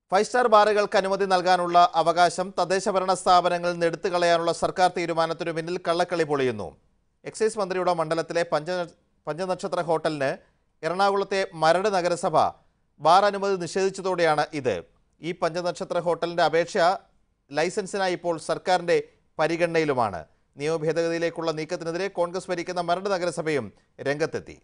Five star ബാറുകൾക്ക് അനുമതി നൽകാനുള്ള അവകാശം തദ്ദേശഭരണ സ്ഥാപനങ്ങളിൽ നിന്ന് എടുത്തു കളയാനുള്ള സർക്കാർ തീരുമാനത്തിനു പിന്നിൽ കള്ളക്കളി പൊളിയുന്നു എക്സൈസ് മന്ത്രിയുടെ മണ്ഡലത്തിലെ പഞ്ച പഞ്ചനക്ഷത്ര ഹോട്ടലിന് എറണാകുളത്തെ മരട് നഗരസഭ ബാർ അനുമതി നിഷേധിച്ചതോടെയാണ് ഇത് ഈ പഞ്ചനക്ഷത്ര ഹോട്ടലിന്റെ അപേക്ഷ ലൈസൻസിനായി ഇപ്പോൾ സർക്കാരിന്റെ പരിഗണനയിലുമാണ് നിയമഭേദഗതിയിലേക്കുള്ള നീക്കത്തിനെതിരെ കോൺഗ്രസ് ഭരിക്കുന്ന മരട് നഗരസഭയും രംഗത്തെത്തി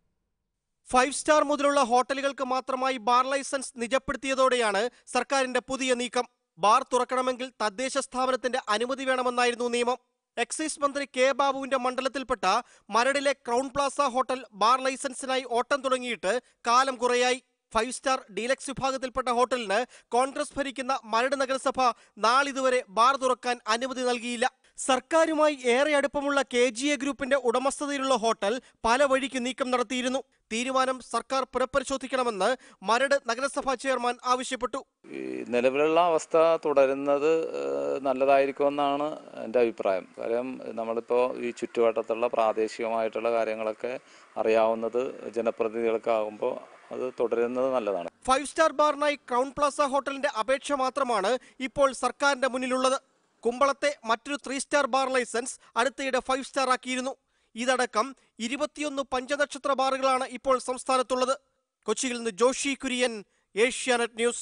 ഫൈവ് സ്റ്റാർ മുതലുള്ള ഹോട്ടലുകൾക്ക് മാത്രമായി ബാർ ലൈസൻസ് നിജപ്പെടുത്തിയതോടെയാണ് സർക്കാരിന്റെ പുതിയ നീക്കം ബാർ തുറക്കണമെങ്കിൽ തദ്ദേശ സ്ഥാപനത്തിന്റെ അനുമതി വേണമെന്നായിരുന്നു നിയമം എക്സൈസ് മന്ത്രി കെ ബാബുവിന്റെ മണ്ഡലത്തിൽപ്പെട്ട മരടിലെ ക്രൗൺ പ്ലാസ ഹോട്ടൽ ബാർ ലൈസൻസിനായി ഓട്ടം തുടങ്ങിയിട്ട് കാലം കുറയായി ഫൈവ് സ്റ്റാർ ഡീലക്സ് വിഭാഗത്തിൽപ്പെട്ട ഹോട്ടലിന് കോൺഗ്രസ് ഭരിക്കുന്ന മരട് നഗരസഭ നാളിതുവരെ ബാർ തുറക്കാൻ അനുമതി നൽകിയില്ല സർക്കാരുമായി ഏറെ അടുപ്പമുള്ള കെ ജി എ ഗ്രൂപ്പിന്റെ ഉടമസ്ഥതയിലുള്ള ഹോട്ടൽ പല വഴിക്ക് നീക്കം നടത്തിയിരുന്നു തീരുമാനം സർക്കാർ പുനഃപരിശോധിക്കണമെന്ന് മരട് നഗരസഭാ ചെയർമാൻ ആവശ്യപ്പെട്ടു ഈ നിലവിലുള്ള അവസ്ഥ തുടരുന്നത് ഏഹ്, നല്ലതായിരിക്കുമെന്നാണ് എൻ്റെ അഭിപ്രായം കാര്യം നമ്മളിപ്പോൾ ഈ ചുറ്റുവട്ടത്തുള്ള പ്രാദേശികമായിട്ടുള്ള കാര്യങ്ങളൊക്കെ അറിയാവുന്നത് ജനപ്രതിനിധികൾക്കാകുമ്പോൾ അത് തുടരുന്നത് നല്ലതാണ് ഫൈവ് സ്റ്റാർ ബാറിനായി ക്രൗൺ പ്ലാസ ഹോട്ടലിന്റെ അപേക്ഷ മാത്രമാണ് ഇപ്പോൾ സർക്കാരിന്റെ മുന്നിലുള്ളത് കുമ്പളത്തെ മറ്റൊരു ത്രീ സ്റ്റാർ ബാർ ലൈസൻസ് അടുത്തിടെ ഫൈവ് സ്റ്റാർ ആക്കിയിരുന്നു ഇതടക്കം ഇരുപത്തിയൊന്ന് പഞ്ചനക്ഷത്ര ബാറുകളാണ് ഇപ്പോൾ സംസ്ഥാനത്തുള്ളത് കൊച്ചിയിൽ നിന്ന് ജോഷി കുര്യൻ ഏഷ്യാനെറ്റ് ന്യൂസ്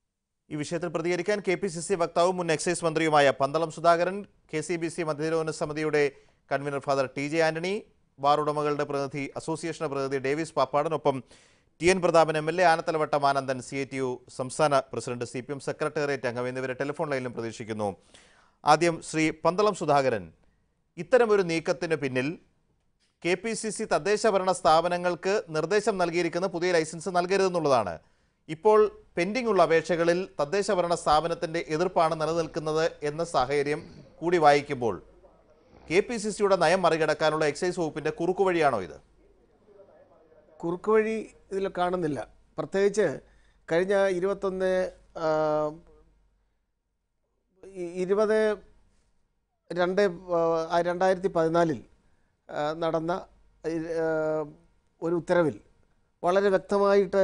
ഈ വിഷയത്തിൽ പ്രതികരിക്കാൻ കെ പി സി സി വക്താവും മുൻ എക്സൈസ് മന്ത്രിയുമായ Pandalam Sudhakaran K C B C മധ്യനിരോധന സമിതിയുടെ convener father T J Antony bar ഉടമകളുടെ പ്രതിനിധി അസോസിയേഷൻ പ്രതിനിധി ഡേവിസ് പാപ്പാടനൊപ്പം T N Prathapan M L A Anathalavattom Anandan C I T U സംസ്ഥാന president C P M secretariat അംഗം എന്നിവരെ ടെലിഫോൺ ലൈനിലും പ്രതീക്ഷിക്കുന്നു ആദ്യം ശ്രീ പന്തളം സുധാകരൻ ഇത്തരമൊരു നീക്കത്തിന് പിന്നിൽ കെ പി സി സി തദ്ദേശഭരണ സ്ഥാപനങ്ങൾക്ക് നിർദ്ദേശം നൽകിയിരിക്കുന്ന പുതിയ ലൈസൻസ് നൽകരുതെന്നുള്ളതാണ് ഇപ്പോൾ പെൻഡിംഗ് ഉള്ള അപേക്ഷകളിൽ തദ്ദേശഭരണ സ്ഥാപനത്തിന്റെ എതിർപ്പാണ് നിലനിൽക്കുന്നത് എന്ന സാഹചര്യം കൂടി വായിക്കുമ്പോൾ കെ പി സി സിയുടെ നയം മറികടക്കാനുള്ള എക്സൈസ് വകുപ്പിന്റെ കുറുക്കുവഴിയാണോ ഇത് കുറുക്ക് വഴി ഇതിൽ കാണുന്നില്ല പ്രത്യേകിച്ച് കഴിഞ്ഞ ഇരുപത്തൊന്ന് ആ, ഇ- ഇരുപത് രണ്ട് ആ, രണ്ടായിരത്തി പതിനാലിൽ ആ, നടന്ന ഇ- ആ, ഒരു ഉത്തരവിൽ വളരെ വ്യക്തമായിട്ട്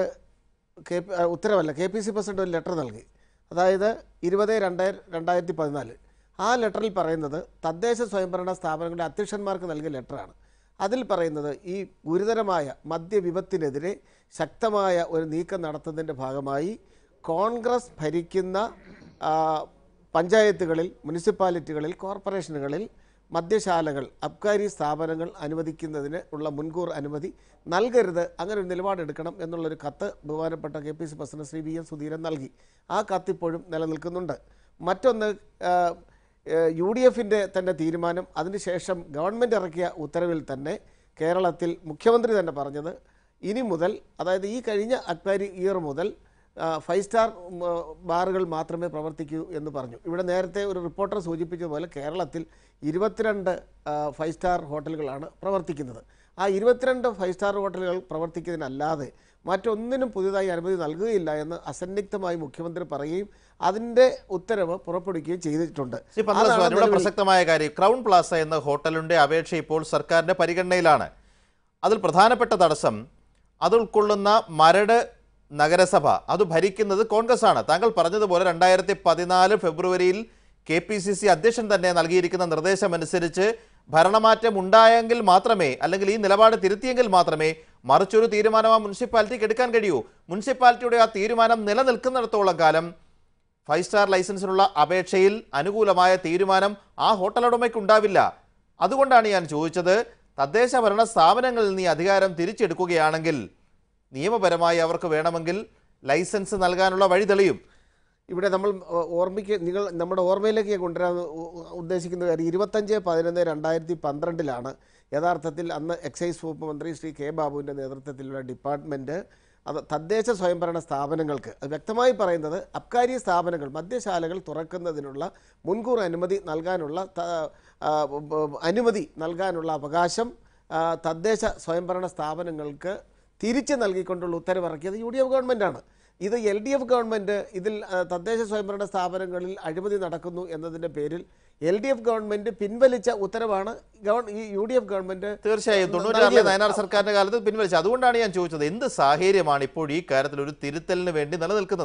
കെ പി- ആ, ഉത്തരവല്ല കെ പി സി പ്രസിഡന്റ് ഒരു ലെറ്റർ നൽകി അതായത് ഇരുപത് രണ്ട് രണ്ടായിരത്തി പതിനാല് ആ ലെറ്ററിൽ പറയുന്നത് തദ്ദേശ സ്വയംഭരണ സ്ഥാപനങ്ങളുടെ അധ്യക്ഷന്മാർക്ക് നൽകിയ ലെറ്ററാണ് അതിൽ പറയുന്നത് ഈ ഗുരുതരമായ മദ്യവിപത്തിനെതിരെ ശക്തമായ ഒരു നീക്കം നടത്തുന്നതിൻ്റെ ഭാഗമായി കോൺഗ്രസ് ഭരിക്കുന്ന ആ, പഞ്ചായത്തുകളിൽ മുനിസിപ്പാലിറ്റികളിൽ കോർപ്പറേഷനുകളിൽ മദ്യശാലകൾ അബ്കാരി സ്ഥാപനങ്ങൾ അനുവദിക്കുന്നതിന് ഉള്ള മുൻകൂർ അനുമതി നൽകരുത് അങ്ങനെ ഒരു നിലപാടെടുക്കണം എന്നുള്ളൊരു കത്ത് ബഹുമാനപ്പെട്ട K P C president Shri V N Sudheeran നൽകി ആ കത്ത് ഇപ്പോഴും നിലനിൽക്കുന്നുണ്ട് മറ്റൊന്ന് ആ, ഏഹ് യു ഡി എഫിൻ്റെ തന്നെ തീരുമാനം അതിനുശേഷം ഗവൺമെൻറ് ഇറക്കിയ ഉത്തരവിൽ തന്നെ കേരളത്തിൽ മുഖ്യമന്ത്രി തന്നെ പറഞ്ഞത് ഇനി മുതൽ അതായത് ഈ കഴിഞ്ഞ അക്വാരി ഇയർ മുതൽ ആ, ഫൈവ് സ്റ്റാർ ഉം, ആ, ബാറുകൾ മാത്രമേ പ്രവർത്തിക്കൂ എന്ന് പറഞ്ഞു ഇവിടെ നേരത്തെ ഒരു റിപ്പോർട്ടർ സൂചിപ്പിച്ചതുപോലെ കേരളത്തിൽ ഇരുപത്തിരണ്ട് ആ, ഫൈവ് സ്റ്റാർ ഹോട്ടലുകളാണ് പ്രവർത്തിക്കുന്നത് ആ ഇരുപത്തിരണ്ട് ഫൈവ് സ്റ്റാർ ഹോട്ടലുകൾ പ്രവർത്തിക്കുന്നതിനല്ലാതെ മറ്റൊന്നിനും പുതിയതായി അനുമതി നൽകുകയില്ല എന്ന് അസന്നിഗ്ധമായി മുഖ്യമന്ത്രി പറയുകയും അതിൻ്റെ ഉത്തരവ് പുറപ്പെടുവിക്കുകയും ചെയ്തിട്ടുണ്ട് ശ്രീ പന്തളം അതാണ് സുധാകരൻ, ഇവിടെ നിലവിൽ- പ്രസക്തമായ കാര്യം ക്രൗൺ പ്ലാസ എന്ന ഹോട്ടലിന്റെ അപേക്ഷ ഇപ്പോൾ സർക്കാരിന്റെ പരിഗണനയിലാണ് അതിൽ പ്രധാനപ്പെട്ട തടസ്സം അത് ഉൾക്കൊള്ളുന്ന മരട് നഗരസഭ അത് ഭരിക്കുന്നത് കോൺഗ്രസ് ആണ് താങ്കൾ പറഞ്ഞതുപോലെ രണ്ടായിരത്തി പതിനാല് ഫെബ്രുവരിയിൽ കെ പി സി സി അധ്യക്ഷൻ തന്നെ നൽകിയിരിക്കുന്ന നിർദ്ദേശമനുസരിച്ച് ഭരണമാറ്റം ഉണ്ടായെങ്കിൽ മാത്രമേ അല്ലെങ്കിൽ ഈ നിലപാട് തിരുത്തിയെങ്കിൽ മാത്രമേ മറിച്ചൊരു തീരുമാനം ആ മുനിസിപ്പാലിറ്റിക്ക് എടുക്കാൻ കഴിയൂ മുനിസിപ്പാലിറ്റിയുടെ ആ തീരുമാനം നിലനിൽക്കുന്നിടത്തോളം കാലം ഫൈവ് സ്റ്റാർ ലൈസൻസിനുള്ള അപേക്ഷയിൽ അനുകൂലമായ തീരുമാനം ആ ഹോട്ടൽ ഉടമയ്ക്ക് ഉണ്ടാവില്ല അതുകൊണ്ടാണ് ഞാൻ ചോദിച്ചത് തദ്ദേശ ഭരണ സ്ഥാപനങ്ങളിൽ നിന്ന് ഈ അധികാരം തിരിച്ചെടുക്കുകയാണെങ്കിൽ നിയമപരമായി അവർക്ക് വേണമെങ്കിൽ ലൈസൻസ് നൽകാനുള്ള വഴി തെളിയും ഇവിടെ നമ്മൾ ഓ- ഓർമ്മിക്ക് നിങ്ങൾ നമ്മുടെ ഓർമ്മയിലേക്ക് കൊണ്ടുവരാൻ ഉ- ഉ- ഉദ്ദേശിക്കുന്ന കാര്യം ഇരുപത്തഞ്ച് പതിനൊന്ന് രണ്ടായിരത്തി പന്ത്രണ്ടിലാണ് യഥാർത്ഥത്തിൽ അന്ന് എക്സൈസ് വകുപ്പ് മന്ത്രി ശ്രീ കെ ബാബുവിൻ്റെ നേതൃത്വത്തിലുള്ള ഡിപ്പാർട്ട്മെൻറ്റ് അത് തദ്ദേശ സ്വയംഭരണ സ്ഥാപനങ്ങൾക്ക് അത് വ്യക്തമായി പറയുന്നത് അബ്കാരി സ്ഥാപനങ്ങൾ മദ്യശാലകൾ തുറക്കുന്നതിനുള്ള മുൻകൂർ അനുമതി നൽകാനുള്ള ത- ആ, ബ- ബ- അനുമതി നൽകാനുള്ള അവകാശം ആ, തദ്ദേശ സ്വയംഭരണ സ്ഥാപനങ്ങൾക്ക് തിരിച്ച് നൽകിക്കൊണ്ടുള്ള ഉത്തരവിറക്കിയത് യു ഡി എഫ് ഗവൺമെൻറ്റാണ് ഇത് എൽ ഡി എഫ് ഗവൺമെൻറ് ഇതിൽ ആ, തദ്ദേശ സ്വയംഭരണ സ്ഥാപനങ്ങളിൽ അഴിമതി നടക്കുന്നു എന്നതിൻ്റെ പേരിൽ എൽ ഡി എഫ് ഗവൺമെൻറ് പിൻവലിച്ച ഉത്തരവാണ് ഗവൺ ഈ യു ഡി എഫ് ഗവൺമെൻറ് തീർച്ചയായും തൊണ്ണൂറ്റാറിലെ നൽകിയത്. നയനാർ സർക്കാരിന്റെ കാലത്ത് പിൻവലിച്ചു അതുകൊണ്ടാണ് ഞാൻ ചോദിച്ചത് എന്ത് സാഹചര്യമാണ് ഇപ്പോൾ ഈ കാര്യത്തിൽ ഒരു തിരുത്തലിന് വേണ്ടി നിലനിൽക്കുന്നത്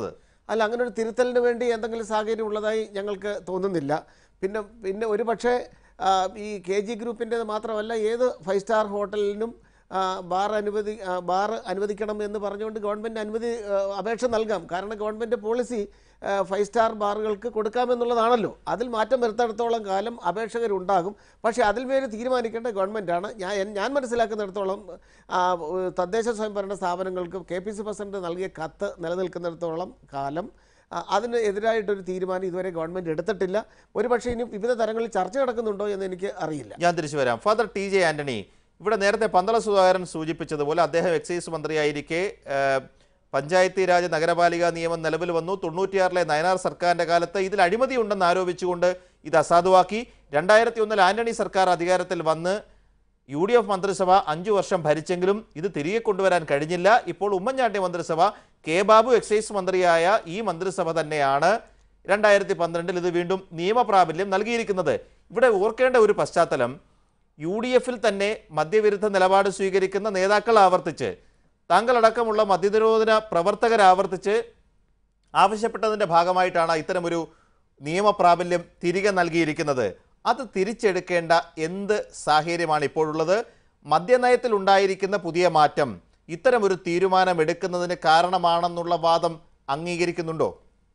അല്ല അങ്ങനെ ഒരു തിരുത്തലിന് വേണ്ടി എന്തെങ്കിലും സാഹചര്യം ഉള്ളതായി ഞങ്ങൾക്ക് തോന്നുന്നില്ല പിന്നെ പിന്നെ ഒരു പക്ഷേ ആ, ഈ കെ ജി ഗ്രൂപ്പിൻ്റേത് മാത്രമല്ല ഏത് ഫൈവ് സ്റ്റാർ ഹോട്ടലിനും ആ, ബാർ അനുവദി ആ, ബാർ അനുവദിക്കണം എന്ന് പറഞ്ഞുകൊണ്ട് ഗവൺമെൻറ് അനുമതി ആ, അപേക്ഷ നൽകാം കാരണം ഗവൺമെൻറ് പോളിസി ആ, ഫൈവ് സ്റ്റാർ ബാറുകൾക്ക് കൊടുക്കാമെന്നുള്ളതാണല്ലോ അതിൽ മാറ്റം വരുത്തിടത്തോളം കാലം അപേക്ഷകരുണ്ടാകും പക്ഷേ അതിൽ മേലെ തീരുമാനിക്കേണ്ട ഗവൺമെൻറ്റാണ് ഞാൻ എൻ- ഞാൻ മനസ്സിലാക്കുന്നിടത്തോളം ആ, ഏഹ്, തദ്ദേശ സ്വയംഭരണ സ്ഥാപനങ്ങൾക്ക് കെ പി സി പ്രസിഡന്റ് നൽകിയ കത്ത് നിലനിൽക്കുന്നിടത്തോളം കാലം ആ, അതിന് എതിരായിട്ടൊരു തീരുമാനം ഇതുവരെ ഗവൺമെൻറ് എടുത്തിട്ടില്ല ഒരുപക്ഷേ ഇനി വിവിധ തരങ്ങളിൽ ചർച്ച നടക്കുന്നുണ്ടോ എന്ന് എനിക്ക് അറിയില്ല ഞാൻ തിരിച്ചു വരാം ഫാദർ ടി ജെ ആന്റണി ഇവിടെ നേരത്തെ പന്തള സുധാകരൻ സൂചിപ്പിച്ചതുപോലെ അദ്ദേഹം എക്സൈസ് മന്ത്രിയായിരിക്കെ ഏഹ്, പഞ്ചായത്തി രാജ് നഗരപാലിക നിയമം നിലവിൽ വന്നു തൊണ്ണൂറ്റിയാറിലെ നയനാർ സർക്കാരിന്റെ കാലത്ത് ഇതിൽ അഴിമതി ഉണ്ടെന്ന് ആരോപിച്ചുകൊണ്ട് ഇത് അസാധുവാക്കി രണ്ടായിരത്തി ഒന്നിൽ ആന്റണി സർക്കാർ അധികാരത്തിൽ വന്ന് യു ഡി എഫ് മന്ത്രിസഭ അഞ്ചു വർഷം ഭരിച്ചെങ്കിലും ഇത് തിരികെ കൊണ്ടുവരാൻ കഴിഞ്ഞില്ല ഇപ്പോൾ ഉമ്മൻചാണ്ടി മന്ത്രിസഭ കെ ബാബു എക്സൈസ് മന്ത്രിയായ ഈ മന്ത്രിസഭ തന്നെയാണ് രണ്ടായിരത്തി പന്ത്രണ്ടിൽ ഇത് വീണ്ടും നിയമപ്രാബല്യം നൽകിയിരിക്കുന്നത് ഇവിടെ ഓർക്കേണ്ട ഒരു പശ്ചാത്തലം യു ഡി എഫിൽ തന്നെ മദ്യവിരുദ്ധ നിലപാട് സ്വീകരിക്കുന്ന നേതാക്കൾ ആവർത്തിച്ച് താങ്കളടക്കമുള്ള മദ്യനിരോധന പ്രവർത്തകർ ആവർത്തിച്ച് ആവശ്യപ്പെട്ടതിൻ്റെ ഭാഗമായിട്ടാണ് ഇത്തരമൊരു നിയമപ്രാബല്യം തിരികെ നൽകിയിരിക്കുന്നത് അത് തിരിച്ചെടുക്കേണ്ട എന്ത് സാഹചര്യമാണ് ഇപ്പോഴുള്ളത് മദ്യനയത്തിൽ ഉണ്ടായിരിക്കുന്ന പുതിയ മാറ്റം ഇത്തരമൊരു തീരുമാനം എടുക്കുന്നതിന് കാരണമാണെന്നുള്ള വാദം അംഗീകരിക്കുന്നുണ്ടോ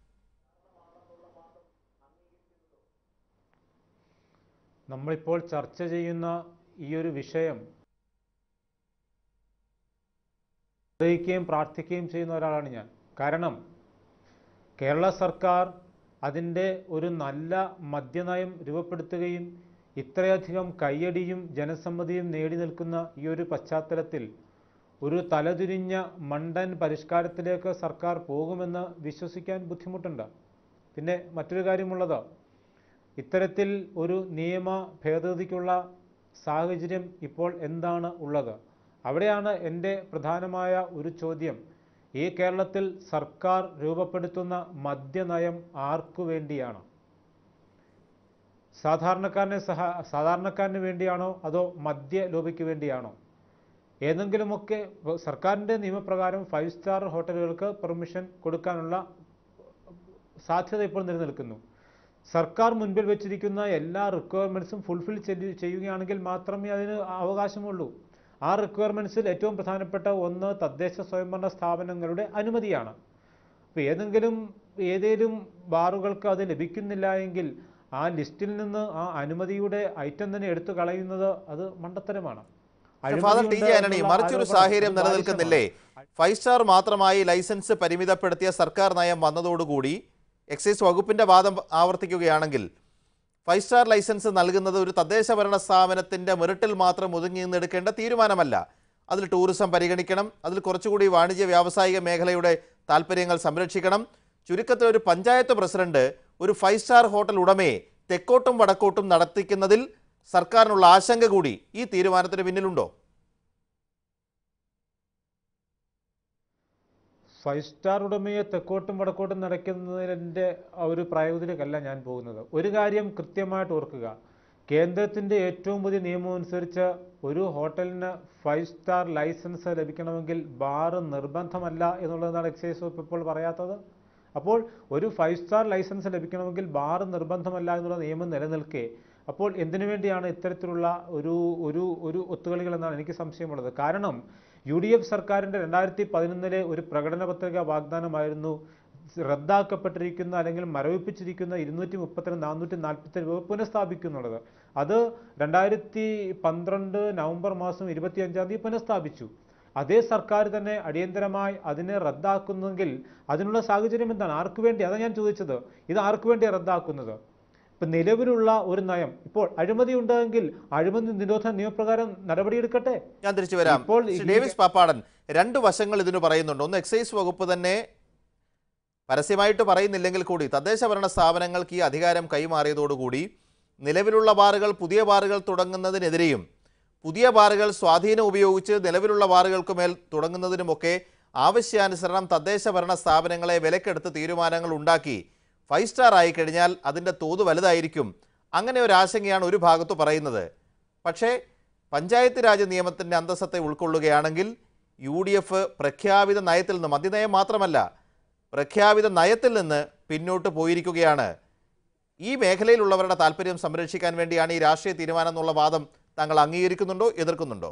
നമ്മളിപ്പോൾ ചർച്ച ചെയ്യുന്ന ഈ ഒരു വിഷയം ആഗ്രഹിക്കുകയും പ്രാർത്ഥിക്കുകയും ചെയ്യുന്ന ഒരാളാണ് ഞാൻ കാരണം കേരള സർക്കാർ അതിൻ്റെ ഒരു നല്ല മദ്യനയം രൂപപ്പെടുത്തുകയും ഇത്രയധികം കയ്യടിയും ജനസമ്മതിയും നേടി നിൽക്കുന്ന ഈ ഒരു പശ്ചാത്തലത്തിൽ ഒരു തലതിരിഞ്ഞ മണ്ടൻ പരിഷ്കാരത്തിലേക്ക് സർക്കാർ പോകുമെന്ന് വിശ്വസിക്കാൻ ബുദ്ധിമുട്ടുണ്ട് പിന്നെ മറ്റൊരു കാര്യമുള്ളത് ഇത്തരത്തിൽ ഒരു നിയമ ഭേദഗതിക്കുള്ള സാഹചര്യം ഇപ്പോൾ എന്താണ് ഉള്ളത് അവിടെയാണ് എൻ്റെ പ്രധാനമായ ഒരു ചോദ്യം ഈ കേരളത്തിൽ സർക്കാർ രൂപപ്പെടുത്തുന്ന മദ്യനയം ആർക്കു വേണ്ടിയാണ് സാധാരണക്കാരനെ സഹ സാധാരണക്കാരന് വേണ്ടിയാണോ അതോ മദ്യ ലോബിക്ക് വേണ്ടിയാണോ ഏതെങ്കിലുമൊക്കെ സർക്കാരിൻ്റെ നിയമപ്രകാരം ഫൈവ് സ്റ്റാർ ഹോട്ടലുകൾക്ക് പെർമിഷൻ കൊടുക്കാനുള്ള സാധ്യത ഇപ്പോൾ നിലനിൽക്കുന്നു സർക്കാർ മുൻപിൽ വെച്ചിരിക്കുന്ന എല്ലാ റിക്വയർമെൻറ്റ്സും ഫുൾഫിൽ ചെയ്യുകയാണെങ്കിൽ മാത്രമേ അതിന് അവകാശമുള്ളൂ ആ റിക്വയർമെൻറ്റ്സിൽ ഏറ്റവും പ്രധാനപ്പെട്ട ഒന്ന് തദ്ദേശ സ്വയംഭരണ സ്ഥാപനങ്ങളുടെ അനുമതിയാണ് അപ്പോൾ ഏതെങ്കിലും ഏതേലും ബാറുകൾക്ക് അത് ലഭിക്കുന്നില്ല എങ്കിൽ ആ ലിസ്റ്റിൽ നിന്ന് ആ അനുമതിയുടെ ഐറ്റം തന്നെ എടുത്തു കളയുന്നത് അത് മണ്ടത്തരമാണ് ഫാദർ ടി ജെ ആന്റണി എന്നുള്ള മറിച്ചൊരു ആരോപണം സാഹചര്യം അത് ബാലിശമാണ്. നിലനിൽക്കുന്നില്ലേ ഫൈവ് സ്റ്റാർ മാത്രമായി ലൈസൻസ് പരിമിതപ്പെടുത്തിയ സർക്കാർ നയം വന്നതോടുകൂടി എക്സൈസ് വകുപ്പിന്റെ വാദം ആവർത്തിക്കുകയാണെങ്കിൽ ഫൈവ് സ്റ്റാർ ലൈസൻസ് നൽകുന്നത് ഒരു തദ്ദേശ ഭരണ സ്ഥാപനത്തിന്റെ മെറിറ്റിൽ മാത്രം ഒതുങ്ങി നിന്നെടുക്കേണ്ട തീരുമാനമല്ല അതിൽ ടൂറിസം പരിഗണിക്കണം അതിൽ കുറച്ചുകൂടി വാണിജ്യ വ്യാവസായിക മേഖലയുടെ താല്പര്യങ്ങൾ സംരക്ഷിക്കണം ചുരുക്കത്തിൽ ഒരു പഞ്ചായത്ത് പ്രസിഡന്റ് ഒരു ഫൈവ് സ്റ്റാർ ഹോട്ടൽ ഉടമയെ തെക്കോട്ടും വടക്കോട്ടും നടത്തിക്കുന്നതിൽ സർക്കാരിനുള്ള ആശങ്ക കൂടി ഈ തീരുമാനത്തിന് പിന്നിലുണ്ടോ ഫൈവ് സ്റ്റാർ ഉടമയെ തെക്കോട്ടും വടക്കോട്ടും നടക്കുന്നതിൻ്റെ ഒരു പ്രായോഗികതയിലേക്കല്ല ഞാൻ പോകുന്നത് ഒരു കാര്യം കൃത്യമായിട്ട് ഓർക്കുക കേന്ദ്രത്തിൻ്റെ ഏറ്റവും പുതിയ നിയമം അനുസരിച്ച് ഒരു ഹോട്ടലിന് ഫൈവ് സ്റ്റാർ ലൈസൻസ് ലഭിക്കണമെങ്കിൽ ബാർ നിർബന്ധമല്ല എന്നുള്ളതാണ് എക്സൈസ് വകുപ്പ് ഇപ്പോൾ പറയാത്തത് അപ്പോൾ ഒരു ഫൈവ് സ്റ്റാർ ലൈസൻസ് ലഭിക്കണമെങ്കിൽ ബാർ നിർബന്ധമല്ല എന്നുള്ള നിയമം നിലനിൽക്കെ അപ്പോൾ എന്തിനു വേണ്ടിയാണ് ഇത്തരത്തിലുള്ള ഒരു ഒരു ഒരു ഒത്തുകളികൾ എന്നാണ് എനിക്ക് സംശയമുള്ളത് കാരണം യു ഡി എഫ് സർക്കാരിൻ്റെ രണ്ടായിരത്തി പതിനൊന്നിലെ ഒരു പ്രകടന പത്രിക വാഗ്ദാനമായിരുന്നു റദ്ദാക്കപ്പെട്ടിരിക്കുന്ന അല്ലെങ്കിൽ മരവിപ്പിച്ചിരിക്കുന്ന ഇരുന്നൂറ്റി മുപ്പത്തിരണ്ട് നാനൂറ്റി നാൽപ്പത്തി രൂപ പുനഃസ്ഥാപിക്കുന്നുള്ളത് അത് രണ്ടായിരത്തി പന്ത്രണ്ട് നവംബർ മാസം ഇരുപത്തിയഞ്ചാം തീയതി പുനഃസ്ഥാപിച്ചു അതേ സർക്കാർ തന്നെ അടിയന്തരമായി അതിനെ റദ്ദാക്കുന്നെങ്കിൽ അതിനുള്ള സാഹചര്യം എന്താണ് ആർക്കു വേണ്ടി അതാണ് ഞാൻ ചോദിച്ചത് ഇത് ആർക്കു വേണ്ടിയാണ് റദ്ദാക്കുന്നത് ഇപ്പം നിലവിലുള്ള ഒരു നയം ഇപ്പോൾ അഴിമതി ഉണ്ടെങ്കിൽ അഴിമതി നിരോധന നിയമപ്രകാരം നടപടിയെടുക്കട്ടെ ഞാൻ തിരിച്ചു വരാം ഇപ്പോൾ ശ്രീ ഈ- ഡേവിസ് പാപ്പാടൻ രണ്ട് വശങ്ങൾ ഇതിന് പറയുന്നുണ്ട് ഒന്ന് എക്സൈസ് വകുപ്പ് തന്നെ പരസ്യമായിട്ട് പറയുന്നില്ലെങ്കിൽ കൂടി തദ്ദേശ ഭരണ സ്ഥാപനങ്ങൾക്ക് ഈ അധികാരം കൈമാറിയതോടുകൂടി നിലവിലുള്ള ബാറുകൾ പുതിയ ബാറുകൾ തുടങ്ങുന്നതിനെതിരെയും പുതിയ ബാറുകൾ സ്വാധീനം ഉപയോഗിച്ച് നിലവിലുള്ള ബാറുകൾക്ക് മേൽ തുടങ്ങുന്നതിനുമൊക്കെ ആവശ്യാനുസരണം തദ്ദേശ ഭരണ സ്ഥാപനങ്ങളെ വിലക്കെടുത്ത് തീരുമാനങ്ങൾ ഉണ്ടാക്കി ഫൈവ് സ്റ്റാർ ആയി കഴിഞ്ഞാൽ അതിൻ്റെ തോത് വലുതായിരിക്കും അങ്ങനെ ഒരു ആശങ്കയാണ് ഒരു ഭാഗത്ത് പറയുന്നത് പക്ഷേ പഞ്ചായത്ത് രാജ് നിയമത്തിൻ്റെ അന്തസ്സത്തെ ഉൾക്കൊള്ളുകയാണെങ്കിൽ യു ഡി എഫ് പ്രഖ്യാപിത നയത്തിൽ നിന്ന് മദ്യനയം മാത്രമല്ല പ്രഖ്യാപിത നയത്തിൽ നിന്ന് പിന്നോട്ട് പോയിരിക്കുകയാണ് ഈ മേഖലയിലുള്ളവരുടെ താല്പര്യം സംരക്ഷിക്കാൻ വേണ്ടിയാണ് ഈ രാഷ്ട്രീയ തീരുമാനം എന്നുള്ള വാദം താങ്കൾ അംഗീകരിക്കുന്നുണ്ടോ എതിർക്കുന്നുണ്ടോ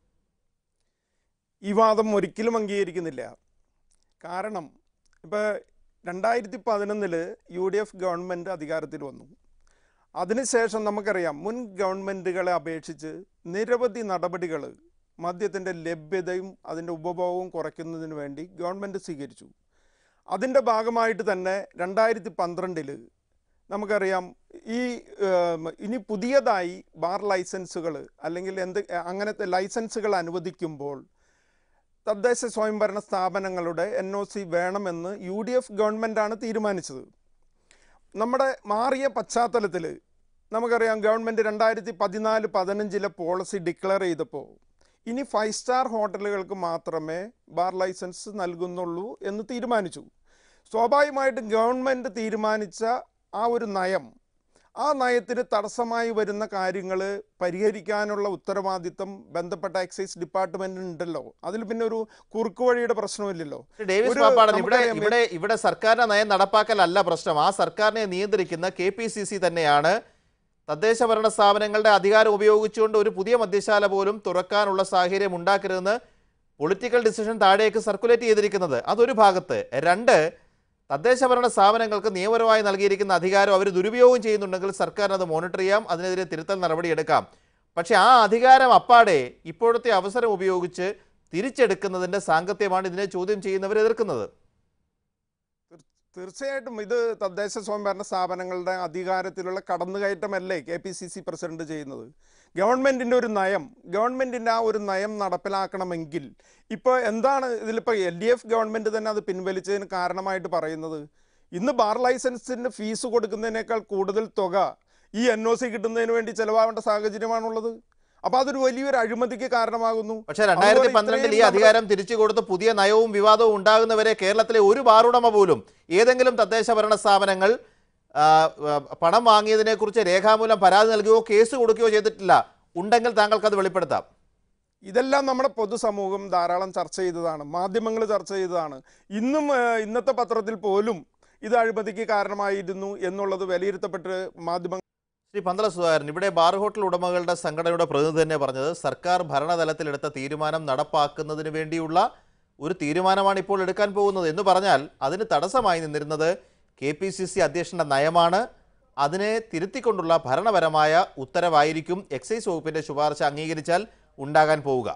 ഈ വാദം ഒരിക്കലും അംഗീകരിക്കുന്നില്ല കാരണം ഇപ്പോൾ രണ്ടായിരത്തി പതിനൊന്നില് യു ഡി എഫ് ഗവൺമെൻറ് അധികാരത്തിൽ വന്നു അതിനുശേഷം നമുക്കറിയാം മുൻ ഗവൺമെൻറ്റുകളെ അപേക്ഷിച്ച് നിരവധി നടപടികൾ മദ്യത്തിൻ്റെ ലഭ്യതയും അതിൻ്റെ ഉപഭോഗവും കുറയ്ക്കുന്നതിന് വേണ്ടി ഗവൺമെൻറ് സ്വീകരിച്ചു അതിൻ്റെ ഭാഗമായിട്ട് തന്നെ രണ്ടായിരത്തി പന്ത്രണ്ടിൽ നമുക്കറിയാം ഈ ഏം, ഇനി പുതിയതായി ബാർ ലൈസൻസുകൾ അല്ലെങ്കിൽ എന്ത് അങ്ങനത്തെ ലൈസൻസുകൾ അനുവദിക്കുമ്പോൾ തദ്ദേശ സ്വയംഭരണ സ്ഥാപനങ്ങളുടെ എൻ ഒ സി വേണമെന്ന് യു ഡി എഫ് ഗവൺമെൻറ്റാണ് തീരുമാനിച്ചത് നമ്മുടെ മാറിയ പശ്ചാത്തലത്തിൽ നമുക്കറിയാം ഗവൺമെൻറ് രണ്ടായിരത്തി പതിനാല് പതിനഞ്ചിലെ പോളിസി ഡിക്ലെയർ ചെയ്തപ്പോൾ ഇനി ഫൈവ് സ്റ്റാർ ഹോട്ടലുകൾക്ക് മാത്രമേ ബാർ ലൈസൻസ് നൽകുന്നുള്ളൂ എന്ന് തീരുമാനിച്ചു സ്വാഭാവികമായിട്ടും ഗവൺമെൻറ് തീരുമാനിച്ച ആ ഒരു നയം ആ നയത്തിന് തടസ്സമായി വരുന്ന കാര്യങ്ങൾ പരിഹരിക്കാനുള്ള ഉത്തരവാദിത്തം ബന്ധപ്പെട്ട എക്സൈസ് ഡിപ്പാർട്ട്മെൻറ്റിന് ഉണ്ടല്ലോ അതിൽ പിന്നെ ഒരു കുറുക്ക് വഴിയുടെ പ്രശ്നമില്ലല്ലോ ശ്രീ ഡേവിസ് ഒരു പാപ്പാടൻ ഇവിടെ നമുക്കറിയാം, ഇവിടെ ഇവിടെ സർക്കാരിന്റെ നയം നടപ്പാക്കലല്ല പ്രശ്നം ആ സർക്കാരിനെ നിയന്ത്രിക്കുന്ന കെ പി സി സി തന്നെയാണ് തദ്ദേശ ഭരണ സ്ഥാപനങ്ങളുടെ അധികാരം ഉപയോഗിച്ചുകൊണ്ട് ഒരു പുതിയ മദ്യശാല പോലും തുറക്കാനുള്ള സാഹചര്യം ഉണ്ടാക്കരുതെന്ന് പൊളിറ്റിക്കൽ ഡിസിഷൻ താഴേക്ക് സർക്കുലേറ്റ് ചെയ്തിരിക്കുന്നത് അതൊരു ഭാഗത്ത് രണ്ട് തദ്ദേശ ഭരണ സ്ഥാപനങ്ങൾക്ക് നിയമപരമായി നൽകിയിരിക്കുന്ന അധികാരം അവർ ദുരുപയോഗം ചെയ്യുന്നുണ്ടെങ്കിൽ സർക്കാരിന് അത് മോണിറ്റർ ചെയ്യാം അതിനെതിരെ തിരുത്തൽ നടപടിയെടുക്കാം പക്ഷേ ആ അധികാരം അപ്പാടെ ഇപ്പോഴത്തെ അവസരം ഉപയോഗിച്ച് തിരിച്ചെടുക്കുന്നതിൻ്റെ സാങ്കത്യമാണ് ഇതിനെ ചോദ്യം ചെയ്യുന്നവർ എതിർക്കുന്നത് തീർച്ചയായിട്ടും ഇത് തദ്ദേശ സ്വയംഭരണ സ്ഥാപനങ്ങളുടെ അധികാരത്തിലുള്ള കടന്നുകയറ്റമല്ലേ K P C C president ചെയ്യുന്നത് ഗവൺമെൻറ്റിൻ്റെ ഒരു നയം ഗവൺമെൻറ്റിൻ്റെ ആ ഒരു നയം നടപ്പിലാക്കണമെങ്കിൽ ഇപ്പോൾ എന്താണ് ഇതിലിപ്പോൾ എൽ ഡി എഫ് ഗവൺമെൻറ് തന്നെ അത് പിൻവലിച്ചതിന് കാരണമായിട്ട് പറയുന്നത് ഇന്ന് ബാർ ലൈസൻസിന് ഫീസ് കൊടുക്കുന്നതിനേക്കാൾ കൂടുതൽ തുക ഈ എൻ ഒ സി കിട്ടുന്നതിന് വേണ്ടി ചിലവാവേണ്ട സാഹചര്യമാണുള്ളത് അപ്പോൾ അതൊരു വലിയൊരു അഴിമതിക്ക് കാരണമാകുന്നു പക്ഷേ രണ്ടായിരത്തി അതുപോലെ പന്ത്രണ്ടിൽ ഈ ഇത്രയും നമ്മുടെ- അധികാരം തിരിച്ചു കൊടുത്ത് പുതിയ നയവും വിവാദവും ഉണ്ടാകുന്നവരെ കേരളത്തിലെ ഒരു ബാറുടമ പോലും ഏതെങ്കിലും തദ്ദേശ ഭരണ സ്ഥാപനങ്ങൾ ആ, ആ, പണം വാങ്ങിയതിനെ കുറിച്ച് രേഖാമൂലം പരാതി നൽകുകയോ കേസ് കൊടുക്കുകയോ ചെയ്തിട്ടില്ല ഉണ്ടെങ്കിൽ താങ്കൾക്ക് അത് വെളിപ്പെടുത്താം ഇതെല്ലാം നമ്മുടെ പൊതുസമൂഹം ധാരാളം ചർച്ച ചെയ്തതാണ് മാധ്യമങ്ങൾ ചർച്ച ചെയ്തതാണ് ഇന്നും ആ, ഇന്നത്തെ പത്രത്തിൽ പോലും ഇത് അഴിമതിക്ക് കാരണമായിരുന്നു എന്നുള്ളത് വിലയിരുത്തപ്പെട്ട് മാധ്യമങ്ങൾ ശ്രീ പന്തള സുധാകരൻ ഇവിടെ ബാർ ഹോട്ടൽ ഉടമകളുടെ സംഘടനയുടെ പ്രതിനിധി തന്നെ പറഞ്ഞത് സർക്കാർ ഭരണതലത്തിലെടുത്ത തീരുമാനം നടപ്പാക്കുന്നതിന് വേണ്ടിയുള്ള ഒരു തീരുമാനമാണ് ഇപ്പോൾ എടുക്കാൻ പോകുന്നത് എന്ന് പറഞ്ഞാൽ അതിന് തടസ്സമായി നിന്നിരുന്നത് കെ പി സി സി അധ്യക്ഷന്റെ നയമാണ് അതിനെ തിരുത്തിക്കൊണ്ടുള്ള ഭരണപരമായ ഉത്തരവായിരിക്കും എക്സൈസ് വകുപ്പിന്റെ ശുപാർശ അംഗീകരിച്ചാൽ ഉണ്ടാകാൻ പോവുക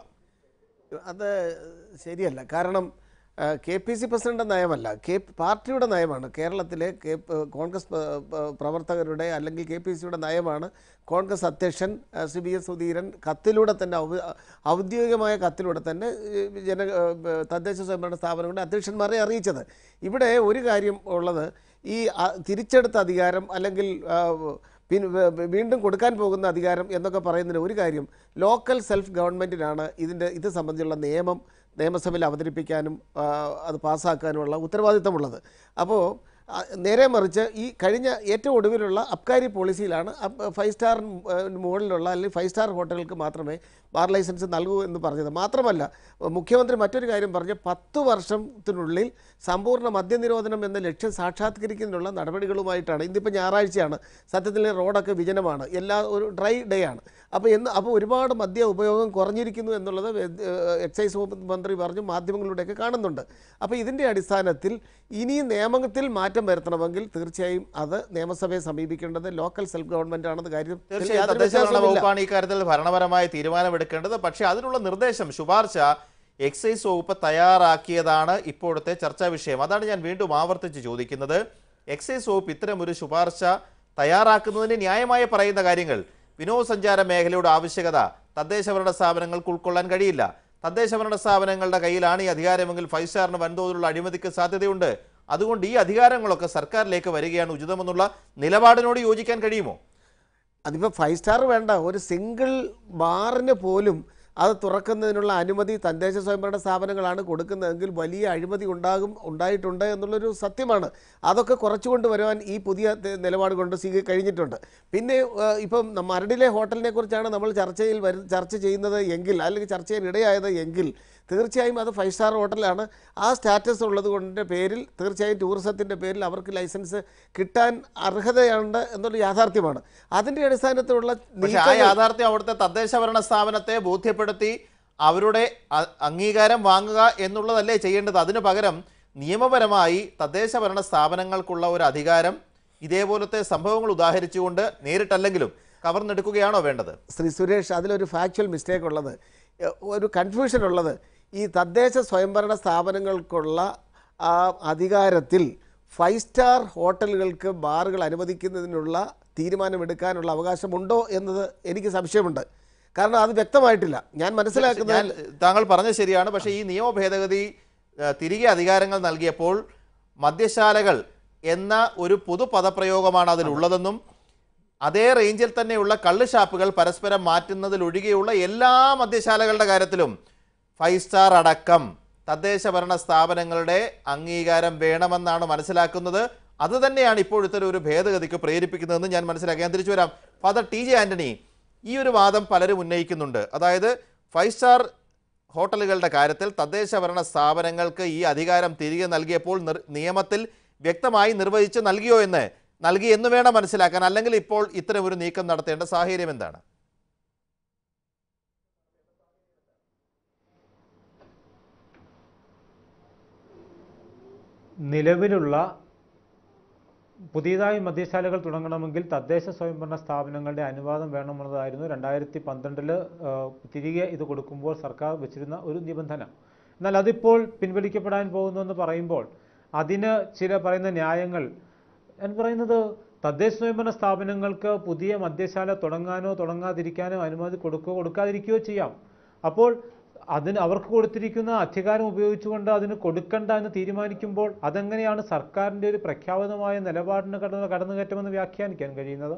അത് ശരിയല്ല കാരണം കെ പി സി പ്രസിഡന്റ് നയമല്ല കെ പാർട്ടിയുടെ നയമാണ് കേരളത്തിലെ കെ കോൺഗ്രസ് പ്ര- പ്ര- പ്രവർത്തകരുടെ അല്ലെങ്കിൽ കെ പി സിയുടെ നയമാണ് കോൺഗ്രസ് അധ്യക്ഷൻ ആ, സി ബി എസ് സുധീരൻ കത്തിലൂടെ തന്നെ ഔ- ഔദ്യോഗികമായ കത്തിലൂടെ തന്നെ ഈ ജന ഏ, തദ്ദേശ സ്വയംഭരണ സ്ഥാപനങ്ങളുടെ അധ്യക്ഷന്മാരെ അറിയിച്ചത് ഇവിടെ ഒരു കാര്യം ഉള്ളത് ഈ ആ, തിരിച്ചെടുത്ത അധികാരം അല്ലെങ്കിൽ ആ, പിൻ വ- വ- വീണ്ടും കൊടുക്കാൻ പോകുന്ന അധികാരം എന്നൊക്കെ പറയുന്നതിന് ഒരു കാര്യം ലോക്കൽ സെൽഫ് ഗവൺമെൻറ്റിനാണ് ഇതിൻ്റെ ഇത് സംബന്ധിച്ചുള്ള നിയമം നിയമസഭയിൽ അവതരിപ്പിക്കാനും ആ, അത് പാസ്സാക്കാനുമുള്ള ഉത്തരവാദിത്തമുള്ളത് അപ്പോൾ ആ, നേരെ മറിച്ച് ഈ കഴിഞ്ഞ ഏറ്റവും ഒടുവിലുള്ള അബ്കാരി പോളിസിയിലാണ് അബ് ഫൈവ് സ്റ്റാർ മുകളിലുള്ള അല്ലെങ്കിൽ ഫൈവ് സ്റ്റാർ ഹോട്ടലുകൾക്ക് മാത്രമേ ബാർ ലൈസൻസ് നൽകൂ എന്ന് പറഞ്ഞത് മാത്രമല്ല മുഖ്യമന്ത്രി മറ്റൊരു കാര്യം പറഞ്ഞ് പത്ത് വർഷത്തിനുള്ളിൽ സമ്പൂർണ്ണ മദ്യനിരോധനം എന്ന ലക്ഷ്യം സാക്ഷാത്കരിക്കുന്നതിനുള്ള നടപടികളുമായിട്ടാണ് ഇന്നിപ്പോൾ ഞായറാഴ്ചയാണ് സത്യത്തിൽ റോഡൊക്കെ വിജനമാണ് എല്ലാ ഒരു ഡ്രൈ ഡേ ആണ് അപ്പോൾ എന്ന് അപ്പോൾ ഒരുപാട് മദ്യ ഉപയോഗം കുറഞ്ഞിരിക്കുന്നു എന്നുള്ളത് ഏഹ്, എക്സൈസ് വകുപ്പ് മന്ത്രി പറഞ്ഞു മാധ്യമങ്ങളിലൂടെയൊക്കെ കാണുന്നുണ്ട് അപ്പോൾ ഇതിൻ്റെ അടിസ്ഥാനത്തിൽ ഇനി നിയമത്തിൽ മാറ്റം വരുത്തണമെങ്കിൽ തീർച്ചയായും അത് നിയമസഭയെ സമീപിക്കേണ്ടത് ലോക്കൽ സെൽഫ് ഗവൺമെൻറ് ആണെന്ന് കാര്യം തീർച്ചയായും യാതൊരു തദ്ദേശ ഭരണ വ്യത്യാസവുമില്ല. വകുപ്പാണ് ഈ കാര്യത്തിൽ ഭരണപരമായ തീരുമാനമെടുക്കേണ്ടത് പക്ഷേ അതിനുള്ള നിർദ്ദേശം ശുപാർശ എക്സൈസ് വകുപ്പ് തയ്യാറാക്കിയതാണ് ഇപ്പോഴത്തെ ചർച്ചാ വിഷയം അതാണ് ഞാൻ വീണ്ടും ആവർത്തിച്ച് ചോദിക്കുന്നത് എക്സൈസ് വകുപ്പ് ഇത്തരം ഒരു ശുപാർശ തയ്യാറാക്കുന്നതിന് ന്യായമായി പറയുന്ന കാര്യങ്ങൾ വിനോദസഞ്ചാര മേഖലയുടെ ആവശ്യകത തദ്ദേശ ഭരണ സ്ഥാപനങ്ങൾക്ക് ഉൾക്കൊള്ളാൻ കഴിയില്ല തദ്ദേശ ഭരണ സ്ഥാപനങ്ങളുടെ കയ്യിലാണ് ഈ അധികാരമെങ്കിൽ ഫൈവ് സ്റ്റാറിന് വൻതോതിലുള്ള അഴിമതിക്ക് സാധ്യതയുണ്ട് അതുകൊണ്ട് ഈ അധികാരങ്ങളൊക്കെ സർക്കാരിലേക്ക് വരികയാണ് ഉചിതമെന്നുള്ള നിലപാടിനോട് യോജിക്കാൻ കഴിയുമോ അതിപ്പോൾ ഫൈവ് സ്റ്റാർ വേണ്ട ഒരു സിംഗിൾ ബാറിന് പോലും അത് തുറക്കുന്നതിനുള്ള അനുമതി തദ്ദേശ സ്വയംഭരണ സ്ഥാപനങ്ങളാണ് കൊടുക്കുന്നതെങ്കിൽ വലിയ അഴിമതി ഉണ്ടാകും ഉണ്ടായിട്ടുണ്ട് എന്നുള്ളൊരു സത്യമാണ് അതൊക്കെ കുറച്ചുകൊണ്ട് വരുവാൻ ഈ പുതിയ ത- നിലപാട് കൊണ്ട് സ്വീക കഴിഞ്ഞിട്ടുണ്ട് പിന്നെ ഏഹ്, ഇപ്പം ന- മരടിലെ ഹോട്ടലിനെ കുറിച്ചാണ് നമ്മൾ ചർച്ചയിൽ വരു ചർച്ച ചെയ്യുന്നത് എങ്കിൽ അല്ലെങ്കിൽ ചർച്ച ചെയ്യാൻ ഇടയായത് എങ്കിൽ തീർച്ചയായും അത് ഫൈവ് സ്റ്റാർ ഹോട്ടലാണ് ആ സ്റ്റാറ്റസ് ഉള്ളത് കൊണ്ട് പേരിൽ തീർച്ചയായും ടൂറിസത്തിൻ്റെ പേരിൽ അവർക്ക് ലൈസൻസ് കിട്ടാൻ അർഹതയുണ്ട് എന്നുള്ള യാഥാർത്ഥ്യമാണ് അതിൻ്റെ അടിസ്ഥാനത്തിലുള്ള പക്ഷെ ആ നീക്കങ്ങൾ- യാഥാർത്ഥ്യം അവിടുത്തെ തദ്ദേശ ഭരണ സ്ഥാപനത്തെ ബോധ്യപ്പെടുത്തി അവരുടെ അ- അംഗീകാരം വാങ്ങുക എന്നുള്ളതല്ലേ ചെയ്യേണ്ടത് അതിനു പകരം നിയമപരമായി തദ്ദേശ ഭരണ സ്ഥാപനങ്ങൾക്കുള്ള ഒരു അധികാരം ഇതേപോലത്തെ സംഭവങ്ങൾ ഉദാഹരിച്ചുകൊണ്ട് നേരിട്ടല്ലെങ്കിലും കവർന്നെടുക്കുകയാണോ വേണ്ടത് ശ്രീ സുരേഷ് അതിലൊരു ഫാക്ച്വൽ മിസ്റ്റേക്ക് ഉള്ളത് എ, ഒരു കൺഫ്യൂഷൻ ഉള്ളത് ഈ തദ്ദേശ സ്വയംഭരണ സ്ഥാപനങ്ങൾക്കുള്ള ആ അധികാരത്തിൽ ഫൈവ് സ്റ്റാർ ഹോട്ടലുകൾക്ക് ബാറുകൾ അനുവദിക്കുന്നതിനുള്ള തീരുമാനമെടുക്കാനുള്ള അവകാശമുണ്ടോ എന്നത് എനിക്ക് സംശയമുണ്ട് കാരണം അത് വ്യക്തമായിട്ടില്ല ഞാൻ ഞാൻ മനസ്സിലാക്കുന്നത് താങ്കൾ പറഞ്ഞത് ശരിയാണ് പക്ഷേ ഈ നിയമ ഭേദഗതി ആ, തിരികെ അധികാരങ്ങൾ നൽകിയപ്പോൾ മദ്യശാലകൾ എന്ന ഒരു പൊതു പദപ്രയോഗമാണ് അതിലുള്ളതെന്നും അതേ റേഞ്ചിൽ തന്നെയുള്ള കള്ള് ഷാപ്പുകൾ പരസ്പരം മാറ്റുന്നതിലൊഴികെയുള്ള എല്ലാ മദ്യശാലകളുടെ കാര്യത്തിലും ഫൈവ് സ്റ്റാർ അടക്കം തദ്ദേശ ഭരണ സ്ഥാപനങ്ങളുടെ അംഗീകാരം വേണമെന്നാണ് മനസ്സിലാക്കുന്നത് അത് തന്നെയാണ് ഇപ്പോഴത്തെ ഒരു ഭേദഗതിക്ക് പ്രേരിപ്പിക്കുന്നതെന്ന് ഞാൻ മനസ്സിലാക്കി ഞാൻ തിരിച്ചു വരാം ഫാദർ ടി ജെ ആന്റണി ഈ ഒരു വാദം പലരും ഉന്നയിക്കുന്നുണ്ട് അതായത് ഫൈവ് സ്റ്റാർ ഹോട്ടലുകളുടെ കാര്യത്തിൽ തദ്ദേശ ഭരണ സ്ഥാപനങ്ങൾക്ക് ഈ അധികാരം തിരികെ നൽകിയപ്പോൾ നിർ- നിയമത്തിൽ വ്യക്തമായി നിർവഹിച്ച് നൽകിയോ എന്ന് നൽകി എന്ന് വേണം മനസ്സിലാക്കാൻ അല്ലെങ്കിൽ ഇപ്പോൾ ഇത്തരം ഒരു നീക്കം നടത്തേണ്ട സാഹചര്യം എന്താണ് നിലവിലുള്ള പുതിയതായി മദ്യശാലകൾ തുടങ്ങണമെങ്കിൽ തദ്ദേശ സ്വയംഭരണ സ്ഥാപനങ്ങളുടെ അനുവാദം വേണമെന്നതായിരുന്നു രണ്ടായിരത്തി പന്ത്രണ്ടില് തിരികെ ഇത് കൊടുക്കുമ്പോൾ സർക്കാർ വെച്ചിരുന്ന ഒരു നിബന്ധന എന്നാൽ അതിപ്പോൾ പിൻവലിക്കപ്പെടാൻ പോകുന്നു എന്ന് പറയുമ്പോൾ അതിന് ചില പറയുന്ന ന്യായങ്ങൾ ഞാൻ പറയുന്നത് തദ്ദേശ സ്വയംഭരണ സ്ഥാപനങ്ങൾക്ക് പുതിയ മദ്യശാല തുടങ്ങാനോ തുടങ്ങാതിരിക്കാനോ അനുമതി കൊടുക്കുകയോ കൊടുക്കാതിരിക്കുകയോ ചെയ്യാം അപ്പോൾ അതിന് അവർക്ക് കൊടുത്തിരിക്കുന്ന അധികാരം ഉപയോഗിച്ചുകൊണ്ട് അതിന് കൊടുക്കണ്ട എന്ന് തീരുമാനിക്കുമ്പോൾ അതെങ്ങനെയാണ് സർക്കാരിൻ്റെ ഒരു പ്രഖ്യാപിതമായ നിലപാടിന് കടന്നു കടന്നുകയറ്റമെന്ന് വ്യാഖ്യാനിക്കാൻ കഴിയുന്നത്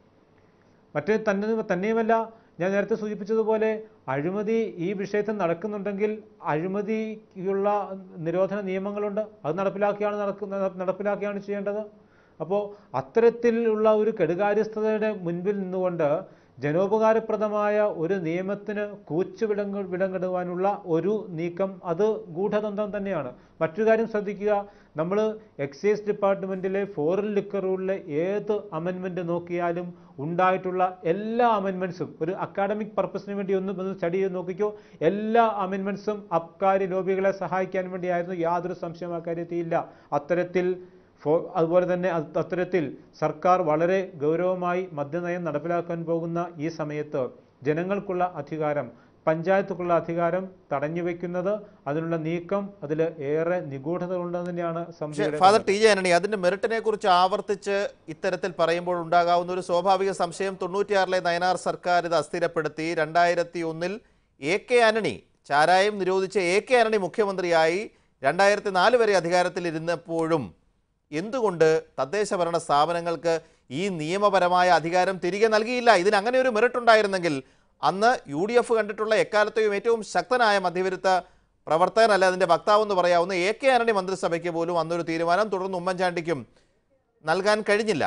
മറ്റേ തന്നെ തന്നെയുമല്ല ഞാൻ നേരത്തെ സൂചിപ്പിച്ചതുപോലെ അഴിമതി ഈ വിഷയത്തിൽ നടക്കുന്നുണ്ടെങ്കിൽ അഴിമതിക്കുള്ള നിരോധന നിയമങ്ങളുണ്ട് അത് നടപ്പിലാക്കിയാണ് നടക്കുന്ന നടപ്പിലാക്കിയാണ് ചെയ്യേണ്ടത് അപ്പോൾ അത്തരത്തിലുള്ള ഒരു കെടുകാര്യസ്ഥതയുടെ മുൻപിൽ നിന്നുകൊണ്ട് ജനോപകാരപ്രദമായ ഒരു നിയമത്തിന് കൂച്ചു വിലങ്ങ വിലങ്ങിടുവാനുള്ള ഒരു നീക്കം അത് ഗൂഢതന്ത്രം തന്നെയാണ് മറ്റൊരു കാര്യം ശ്രദ്ധിക്കുക നമ്മൾ എക്സൈസ് ഡിപ്പാർട്ട്മെൻറ്റിലെ ഫോറിൻ ലിക്കർ റൂളിലെ ഏത് അമെൻമെൻറ്റ് നോക്കിയാലും ഉണ്ടായിട്ടുള്ള എല്ലാ അമെൻമെൻറ്റ്സും ഒരു അക്കാഡമിക് പർപ്പസിന് വേണ്ടി ഒന്ന് ഒന്ന് സ്റ്റഡി ചെയ്ത് നോക്കിക്കോ എല്ലാ അമെൻമെൻറ്റ്സും അബ്കാരി ലോബികളെ സഹായിക്കാൻ വേണ്ടിയായിരുന്നു യാതൊരു സംശയം ആ കാര്യത്തിലില്ല അത്തരത്തിൽ ഫോ അതുപോലെ തന്നെ അത് അത്തരത്തിൽ സർക്കാർ വളരെ ഗൗരവമായി മദ്യനയം നടപ്പിലാക്കാൻ പോകുന്ന ഈ സമയത്ത് ജനങ്ങൾക്കുള്ള അധികാരം പഞ്ചായത്തുക്കുള്ള അധികാരം തടഞ്ഞു വെക്കുന്നത് അതിനുള്ള നീക്കം അതിൽ ഏറെ നിഗൂഢത ഉണ്ടെന്ന് തന്നെയാണ് പക്ഷേ സമിതിയുടെ ഫാദർ ടി ജെ ആന്റണി അതിന്റെ മെറിറ്റിനെ കുറിച്ച് ആവർത്തിച്ച് ഇത്തരത്തിൽ പറയുമ്പോൾ ഉണ്ടാകാവുന്ന ഒരു സ്വാഭാവിക സംശയം തൊണ്ണൂറ്റിയാറിലെ നയനാർ സർക്കാർ ഇത് അസ്ഥിരപ്പെടുത്തി രണ്ടായിരത്തി ഒന്നിൽ എ കെ ആന്റണി ചാരായം നിരോധിച്ച എ കെ ആന്റണി മുഖ്യമന്ത്രിയായി രണ്ടായിരത്തി നാല് വരെ അധികാരത്തിലിരുന്നപ്പോഴും എന്തുകൊണ്ട് തദ്ദേശ ഭരണ സ്ഥാപനങ്ങൾക്ക് ഈ നിയമപരമായ അധികാരം തിരികെ നൽകിയില്ല ഇതിന് അങ്ങനെ ഒരു മെറിറ്റ് ഉണ്ടായിരുന്നെങ്കിൽ അന്ന് യു ഡി എഫ് കണ്ടിട്ടുള്ള എക്കാലത്തെയും ഏറ്റവും ശക്തനായ മധ്യവിരുദ്ധ പ്രവർത്തകനല്ല അതിൻ്റെ വക്താവെന്ന് പറയാവുന്ന എ കെ ആന്റണി മന്ത്രിസഭയ്ക്ക് പോലും അന്നൊരു തീരുമാനം തുടർന്ന് ഉമ്മൻചാണ്ടിക്കും നൽകാൻ കഴിഞ്ഞില്ല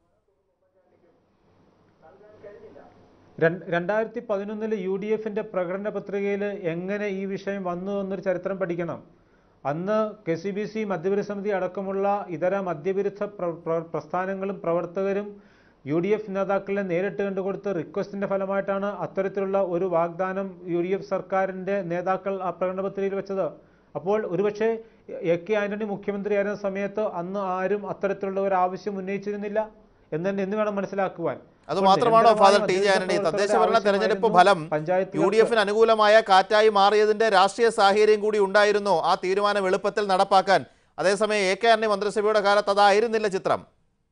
രണ്ട് രണ്ടായിരത്തി പതിനൊന്നില് യു ഡി എഫിൻ്റെ പ്രകടന പത്രികയിൽ എങ്ങനെ ഈ വിഷയം വന്നു എന്നൊരു ചരിത്രം പഠിക്കണം അന്ന് കെ സി ബി സി മദ്യവിരുദ്ധ സമിതി അടക്കമുള്ള ഇതര മദ്യവിരുദ്ധ പ്ര- പ്ര- പ്രസ്ഥാനങ്ങളും പ്രവർത്തകരും യു ഡി എഫ് നേതാക്കളെ നേരിട്ട് കണ്ടുകൊടുത്ത റിക്വസ്റ്റിന്റെ ഫലമായിട്ടാണ് അത്തരത്തിലുള്ള ഒരു വാഗ്ദാനം യു ഡി എഫ് സർക്കാരിൻ്റെ നേതാക്കൾ ആ പ്രകടന പത്രികയിൽ വെച്ചത് അപ്പോൾ ഒരുപക്ഷെ എ കെ ആന്റണി മുഖ്യമന്ത്രിയായിരുന്ന സമയത്ത് അന്ന് ആരും അത്തരത്തിലുള്ള ഒരു ആവശ്യം ഉന്നയിച്ചിരുന്നില്ല എന്ന് തന്നെ എന്ന് വേണം മനസ്സിലാക്കുവാൻ അത് അപ്പോൾ മാത്രമാണോ ഫാദർ ടി ജെ നിരന്തരമായ ആന്റണി മദ്യവിരുദ്ധ തദ്ദേശ ഭരണ പ്രവർത്തകരുടെ തെരഞ്ഞെടുപ്പ് ആവശ്യമായിരുന്നു ഫലം പഞ്ചായത്തുകൾക്ക് യു ഡി എഫിന് അനുകൂലമായ കാറ്റായി മാറിയതിന്റെ രാഷ്ട്രീയ സാഹചര്യം കൂടി ഉണ്ടായിരുന്നോ ആ തീരുമാനം എളുപ്പത്തിൽ നടപ്പാക്കാൻ അതേസമയം എ കെ ആന്റണി മന്ത്രിസഭയുടെ കാലത്ത് അതായിരുന്നില്ല ചിത്രം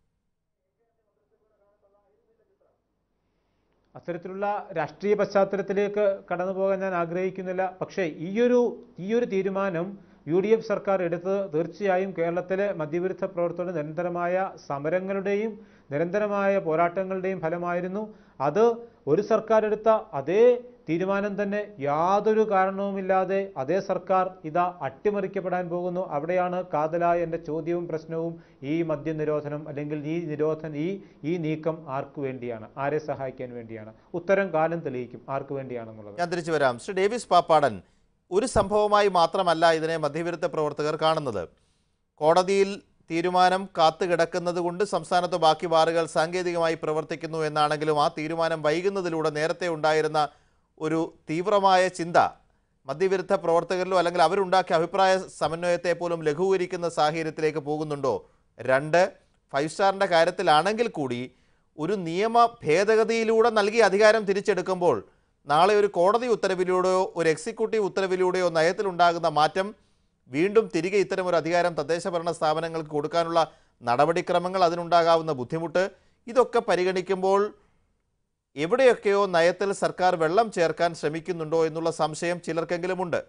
അത്തരത്തിലുള്ള രാഷ്ട്രീയ പശ്ചാത്തലത്തിലേക്ക് കടന്നു പോകാൻ ഞാൻ ആഗ്രഹിക്കുന്നില്ല പക്ഷേ ഈയൊരു ഈയൊരു തീരുമാനം യു ഡി എഫ് സർക്കാർ എടുത്തത് തീർച്ചയായും കേരളത്തിലെ മദ്യവിരുദ്ധ പ്രവർത്തന നിരന്തരമായ സമരങ്ങളുടെയും നിരന്തരമായ പോരാട്ടങ്ങളുടെയും ഫലമായിരുന്നു അത് ഒരു സർക്കാർ എടുത്ത അതേ തീരുമാനം തന്നെ യാതൊരു കാരണവുമില്ലാതെ അതേ സർക്കാർ ഇതാ അട്ടിമറിക്കപ്പെടാൻ പോകുന്നു അവിടെയാണ് കാതലായ എൻ്റെ ചോദ്യവും പ്രശ്നവും ഈ മദ്യനിരോധനം അല്ലെങ്കിൽ ഈ നിരോധനം ഈ ഈ നീക്കം ആർക്കു വേണ്ടിയാണ് ആരെ സഹായിക്കാൻ വേണ്ടിയാണ് ഉത്തരം കാലം തെളിയിക്കും ആർക്കു വേണ്ടിയാണെന്നുള്ളത് ഞാൻ തിരിച്ചു വരാം ശ്രീ ഡേവിസ് പാപ്പാടൻ ഒരു സംഭവമായി മാത്രമല്ല ഇതിനെ മദ്യവിരുദ്ധ പ്രവർത്തകർ കാണുന്നത് കോടതിയിൽ തീരുമാനം കാത്തുകിടക്കുന്നത് കൊണ്ട് സംസ്ഥാനത്ത് ബാക്കി ബാറുകൾ സാങ്കേതികമായി പ്രവർത്തിക്കുന്നു എന്നാണെങ്കിലും ആ തീരുമാനം വൈകുന്നതിലൂടെ നേരത്തെ ഉണ്ടായിരുന്ന ഒരു തീവ്രമായ ചിന്ത മദ്യവിരുദ്ധ പ്രവർത്തകരിലോ അല്ലെങ്കിൽ അവരുണ്ടാക്കിയ അഭിപ്രായ സമന്വയത്തെ പോലും ലഘൂകരിക്കുന്ന സാഹചര്യത്തിലേക്ക് പോകുന്നുണ്ടോ രണ്ട് ഫൈവ് സ്റ്റാറിൻ്റെ കാര്യത്തിലാണെങ്കിൽ കൂടി ഒരു നിയമ ഭേദഗതിയിലൂടെ നൽകിയ അധികാരം തിരിച്ചെടുക്കുമ്പോൾ നാളെ ഒരു കോടതി ഉത്തരവിലൂടെയോ ഒരു എക്സിക്യൂട്ടീവ് ഉത്തരവിലൂടെയോ നയത്തിലുണ്ടാകുന്ന മാറ്റം വീണ്ടും തിരികെ ഇത്തരം ഒരു അധികാരം തദ്ദേശ ഭരണ സ്ഥാപനങ്ങൾക്ക് കൊടുക്കാനുള്ള നടപടിക്രമങ്ങൾ അതിനുണ്ടാകാവുന്ന ബുദ്ധിമുട്ട് ഇതൊക്കെ പരിഗണിക്കുമ്പോൾ എവിടെയൊക്കെയോ നയത്തിൽ സർക്കാർ വെള്ളം ചേർക്കാൻ ശ്രമിക്കുന്നുണ്ടോ എന്നുള്ള സംശയം ചിലർക്കെങ്കിലുമുണ്ട്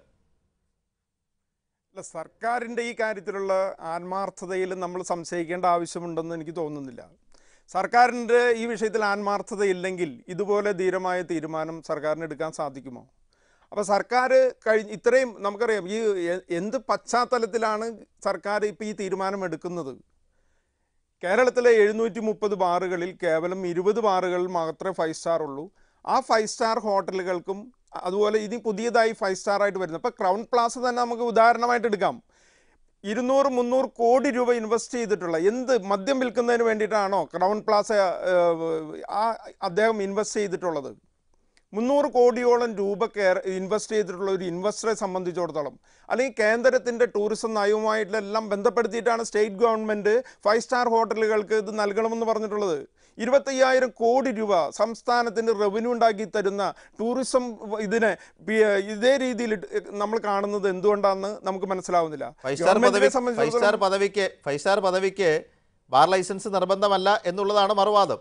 അല്ല സർക്കാരിൻ്റെ ഈ കാര്യത്തിലുള്ള ആത്മാർത്ഥതയിൽ നമ്മൾ സംശയിക്കേണ്ട ആവശ്യമുണ്ടെന്ന് എനിക്ക് തോന്നുന്നില്ല സർക്കാരിൻ്റെ ഈ വിഷയത്തിൽ ആത്മാർത്ഥതയില്ലെങ്കിൽ ഇതുപോലെ ധീരമായ തീരുമാനം സർക്കാരിന് എടുക്കാൻ സാധിക്കുമോ അപ്പോൾ സർക്കാർ കഴിഞ്ഞ ഇത്രയും നമുക്കറിയാം ഈ എ- എന്ത് പശ്ചാത്തലത്തിലാണ് സർക്കാർ ഇപ്പോൾ ഈ തീരുമാനം എടുക്കുന്നത് കേരളത്തിലെ എഴുന്നൂറ്റി മുപ്പത് ബാറുകളിൽ കേവലം ഇരുപത് ബാറുകളിൽ മാത്രമേ ഫൈവ് സ്റ്റാർ ഉള്ളൂ ആ ഫൈവ് സ്റ്റാർ ഹോട്ടലുകൾക്കും അതുപോലെ ഇനി പുതിയതായി ഫൈവ് സ്റ്റാർ ആയിട്ട് വരുന്നത് ഇപ്പോൾ ക്രൗൺ പ്ലാസ തന്നെ നമുക്ക് ഉദാഹരണമായിട്ട് എടുക്കാം ഇരുന്നൂറ് മുന്നൂറ് കോടി രൂപ ഇൻവെസ്റ്റ് ചെയ്തിട്ടുള്ള എന്ത് മദ്യം വിൽക്കുന്നതിന് വേണ്ടിയിട്ടാണോ ക്രൗൺ പ്ലാസ ഏഹ്, ആ അദ്ദേഹം ഇൻവെസ്റ്റ് ചെയ്തിട്ടുള്ളത് മുന്നൂറ് കോടിയോളം രൂപ കെയർ ഇൻവെസ്റ്റ് ചെയ്തിട്ടുള്ള ഒരു ഇൻവെസ്റ്ററെ സംബന്ധിച്ചിടത്തോളം അല്ലെങ്കിൽ കേന്ദ്രത്തിൻ്റെ ടൂറിസം നയവുമായിട്ടുള്ള എല്ലാം ബന്ധപ്പെടുത്തിയിട്ടാണ് സ്റ്റേറ്റ് ഗവൺമെൻറ് ഫൈവ് സ്റ്റാർ ഹോട്ടലുകൾക്ക് ഇത് നൽകണമെന്ന് പറഞ്ഞിട്ടുള്ളത് ഇരുപത്തയ്യായിരം കോടി രൂപ സംസ്ഥാനത്തിന് റവന്യൂ ഉണ്ടാക്കി തരുന്ന ടൂറിസം ഇതിനെ പി- ഇതേ രീതിയിൽ ഇട്ട് നമ്മൾ കാണുന്നത് എന്തുകൊണ്ടാണെന്ന് നമുക്ക് മനസ്സിലാവുന്നില്ല ഫൈവ് സ്റ്റാർ ഗവൺമെന്റിനെ പദവി ഫൈവ് സംബന്ധിച്ചിടത്തോളം സ്റ്റാർ പദവിക്ക് ഫൈവ് സ്റ്റാർ പദവിക്ക് ബാർ ലൈസൻസ് നിർബന്ധമല്ല എന്നുള്ളതാണ് മറുവാദം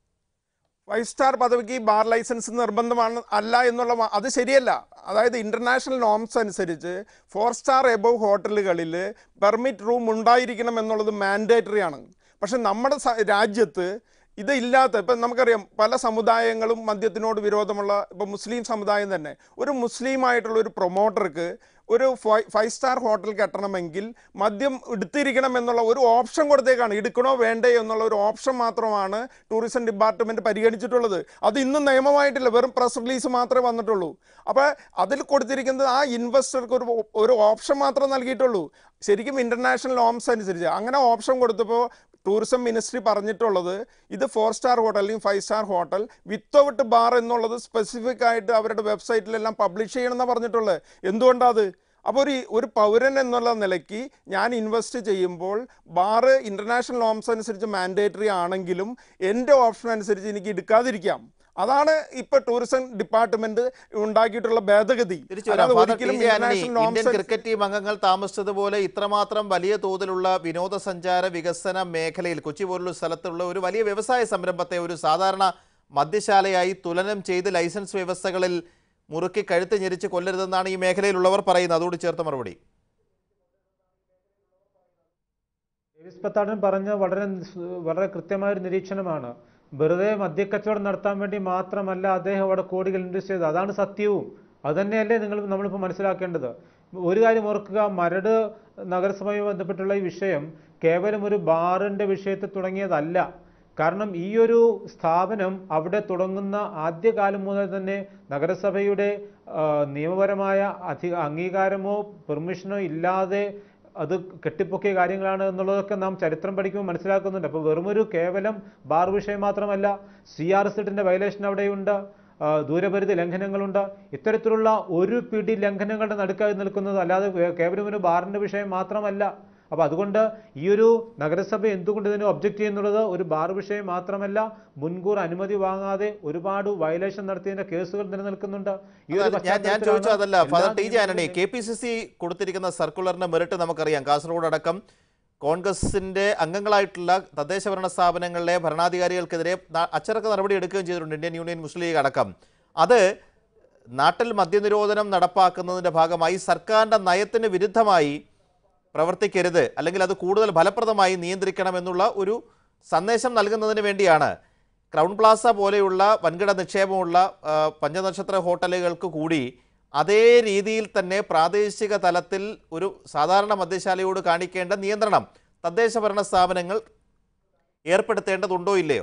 ഫൈവ് സ്റ്റാർ പദവിക്ക് ബാർ ലൈസൻസ് നിർബന്ധമാണ് അല്ല എന്നുള്ള വ- അത് ശരിയല്ല അതായത് ഇൻ്റർനാഷണൽ നോംസ് അനുസരിച്ച് ഫോർ സ്റ്റാർ എബവ് ഹോട്ടലുകളിൽ പെർമിറ്റ് റൂം ഉണ്ടായിരിക്കണം എന്നുള്ളത് മാൻഡേറ്ററി ആണ് പക്ഷെ നമ്മുടെ സ- രാജ്യത്ത് ഇത് ഇല്ലാത്ത ഇപ്പം നമുക്കറിയാം പല സമുദായങ്ങളും മദ്യത്തിനോട് വിരോധമുള്ള ഇപ്പം മുസ്ലിം സമുദായം തന്നെ ഒരു മുസ്ലിമായിട്ടുള്ള ഒരു പ്രൊമോട്ടർക്ക് ഒരു ഫൈ- ഫൈവ് സ്റ്റാർ ഹോട്ടൽ കെട്ടണമെങ്കിൽ മദ്യം എടുത്തിരിക്കണം എന്നുള്ള ഒരു ഓപ്ഷൻ കൊടുത്തേക്കാണ് എടുക്കണോ വേണ്ടേ എന്നുള്ള ഒരു ഓപ്ഷൻ മാത്രമാണ് ടൂറിസം ഡിപ്പാർട്ട്മെൻറ്റ് പരിഗണിച്ചിട്ടുള്ളത് അത് ഇന്നും നിയമമായിട്ടില്ല വെറും പ്രസ് റിലീസ് മാത്രമേ വന്നിട്ടുള്ളൂ അപ്പോൾ അതിൽ കൊടുത്തിരിക്കുന്നത് ആ ഇൻവെസ്റ്റർക്ക് ഒരു ഒരു ഓപ്ഷൻ മാത്രം നൽകിയിട്ടുള്ളൂ ശരിക്കും ഇൻ്റർനാഷണൽ നോംസ് അനുസരിച്ച് അങ്ങനെ ഓപ്ഷൻ കൊടുത്തപ്പോൾ ടൂറിസം മിനിസ്ട്രി പറഞ്ഞിട്ടുള്ളത് ഇത് ഫോർ സ്റ്റാർ ഹോട്ടൽ അല്ലെങ്കിൽ five star hotel without bar എന്നുള്ളത് സ്പെസിഫിക് ആയിട്ട് അവരുടെ വെബ്സൈറ്റിലെല്ലാം പബ്ലിഷ് ചെയ്യണമെന്നാണ് പറഞ്ഞിട്ടുള്ളത് എന്തുകൊണ്ടാണ് അത് അപ്പോൾ ഒരു ഒരു പൗരൻ എന്നുള്ള നിലയ്ക്ക് ഞാൻ ഇൻവെസ്റ്റ് ചെയ്യുമ്പോൾ ബാറ് ഇൻ്റർനാഷണൽ നോംസ് അനുസരിച്ച് മാൻഡേറ്ററി ആണെങ്കിലും എൻ്റെ ഓപ്ഷൻ അനുസരിച്ച് എനിക്ക് എടുക്കാതിരിക്കാം അതാണ് ഇപ്പൊ ടൂറിസം ഡിപ്പാർട്ട്മെന്റ് ഉണ്ടാക്കിയിട്ടുള്ള ഭേദഗതി തിരിച്ചു വരാം അല്ലാതെ ഫാദർ ടി ഒരിക്കലും J Antony international norms Indian cricket team അംഗങ്ങൾ താമസിച്ചതുപോലെ ഇത്രമാത്രം വലിയ തോതിലുള്ള വിനോദസഞ്ചാര വികസന മേഖലയിൽ കൊച്ചി പോലുള്ള സ്ഥലത്തുള്ള ഒരു വലിയ വ്യവസായ സംരംഭത്തെ ഒരു സാധാരണ മദ്യശാലയായി തുലനം ചെയ്ത് ലൈസൻസ് വ്യവസ്ഥകളിൽ മുറുക്കി കഴുത്ത് ഞെരിച്ച് കൊല്ലരുതെന്നാണ് ഈ മേഖലയിലുള്ളവർ പറയുന്നത് അതോട് ചേർത്ത മറുപടി ഡേവിസ് പത്താടൻ പറഞ്ഞ വളരെ സ് വളരെ കൃത്യമായ ഒരു നിരീക്ഷണമാണ് വെറുതെ മദ്യക്കച്ചവടം നടത്താൻ വേണ്ടി മാത്രമല്ല അദ്ദേഹം അവിടെ കോടികൾ ഇൻവെസ്റ്റ് ചെയ്തത് അതാണ് സത്യവും അതുതന്നെയല്ലേ നിങ്ങൾ നമ്മളിപ്പോൾ മനസ്സിലാക്കേണ്ടത് ഒരു കാര്യം ഓർക്കുക മരട് നഗരസഭയുമായി ബന്ധപ്പെട്ടുള്ള ഈ വിഷയം കേവലം ഒരു ബാറിൻ്റെ വിഷയത്തിൽ തുടങ്ങിയതല്ല കാരണം ഈ ഒരു സ്ഥാപനം അവിടെ തുടങ്ങുന്ന ആദ്യകാലം മുതൽ തന്നെ നഗരസഭയുടെ ആ, നിയമപരമായ അധി അംഗീകാരമോ പെർമിഷനോ ഇല്ലാതെ അത് കെട്ടിപ്പൊക്കിയ കാര്യങ്ങളാണ് എന്നുള്ളതൊക്കെ നാം ചരിത്രം പഠിക്കുമ്പോൾ മനസ്സിലാക്കുന്നുണ്ട് അപ്പോൾ വെറുമൊരു കേവലം ബാർ വിഷയം മാത്രമല്ല സി ആർ സെറ്റിൻ്റെ വയലേഷൻ അവിടെയുണ്ട് ആ, ദൂരപരിധി ലംഘനങ്ങളുണ്ട് ഇത്തരത്തിലുള്ള ഒരു പിടി ലംഘനങ്ങളുടെ നടുക്കായി നിൽക്കുന്നത് അല്ലാതെ വേ- കേവലം ഒരു ബാറിൻ്റെ വിഷയം മാത്രമല്ല അപ്പോൾ അതുകൊണ്ട് ഈ ഒരു നഗരസഭ എന്തുകൊണ്ട് ഇതിനെ ഒബ്ജക്റ്റ് ചെയ്യുന്നുള്ളത് ഒരു ബാർ വിഷയം മാത്രമല്ല മുൻകൂർ അനുമതി വാങ്ങാതെ ഒരുപാട് വയലേഷൻ നടത്തിയതിന്റെ കേസുകൾ നിലനിൽക്കുന്നുണ്ട് ഈ ഒരു അതാണ് ഞാൻ ഞാൻ പശ്ചാത്തലത്തിലാണ് ചോദിച്ചത് അതല്ല ഫാദർ എല്ലാ ടി ജെ ആന്റണി നിയമങ്ങളുടെയും- കെ പി സി സി കൊടുത്തിരിക്കുന്ന സർക്കുലറിന്റെ മെറിറ്റ് നമുക്കറിയാം കാസർഗോഡ് അടക്കം കോൺഗ്രസിന്റെ അംഗങ്ങളായിട്ടുള്ള തദ്ദേശ ഭരണ സ്ഥാപനങ്ങളിലെ ഭരണാധികാരികൾക്കെതിരെ ന- അച്ചടക്ക നടപടി എടുക്കുകയും ചെയ്തിട്ടുണ്ട് ഇന്ത്യൻ യൂണിയൻ മുസ്ലിം ലീഗ് അടക്കം അത് നാട്ടിൽ മദ്യനിരോധനം നടപ്പാക്കുന്നതിൻ്റെ ഭാഗമായി സർക്കാരിൻ്റെ നയത്തിന് വിരുദ്ധമായി പ്രവർത്തിക്കരുത് അല്ലെങ്കിൽ അത് കൂടുതൽ ഫലപ്രദമായി നിയന്ത്രിക്കണമെന്നുള്ള ഒരു സന്ദേശം നൽകുന്നതിന് വേണ്ടിയാണ് ക്രൗൺ പ്ലാസ പോലെയുള്ള വൻകിട നിക്ഷേപമുള്ള ആ, പഞ്ചനക്ഷത്ര ഹോട്ടലുകൾക്ക് കൂടി അതേ രീതിയിൽ തന്നെ പ്രാദേശിക തലത്തിൽ ഒരു സാധാരണ മദ്യശാലയോട് കാണിക്കേണ്ട നിയന്ത്രണം തദ്ദേശ ഭരണ സ്ഥാപനങ്ങൾ ഏർപ്പെടുത്തേണ്ടതുണ്ടോ ഇല്ലയോ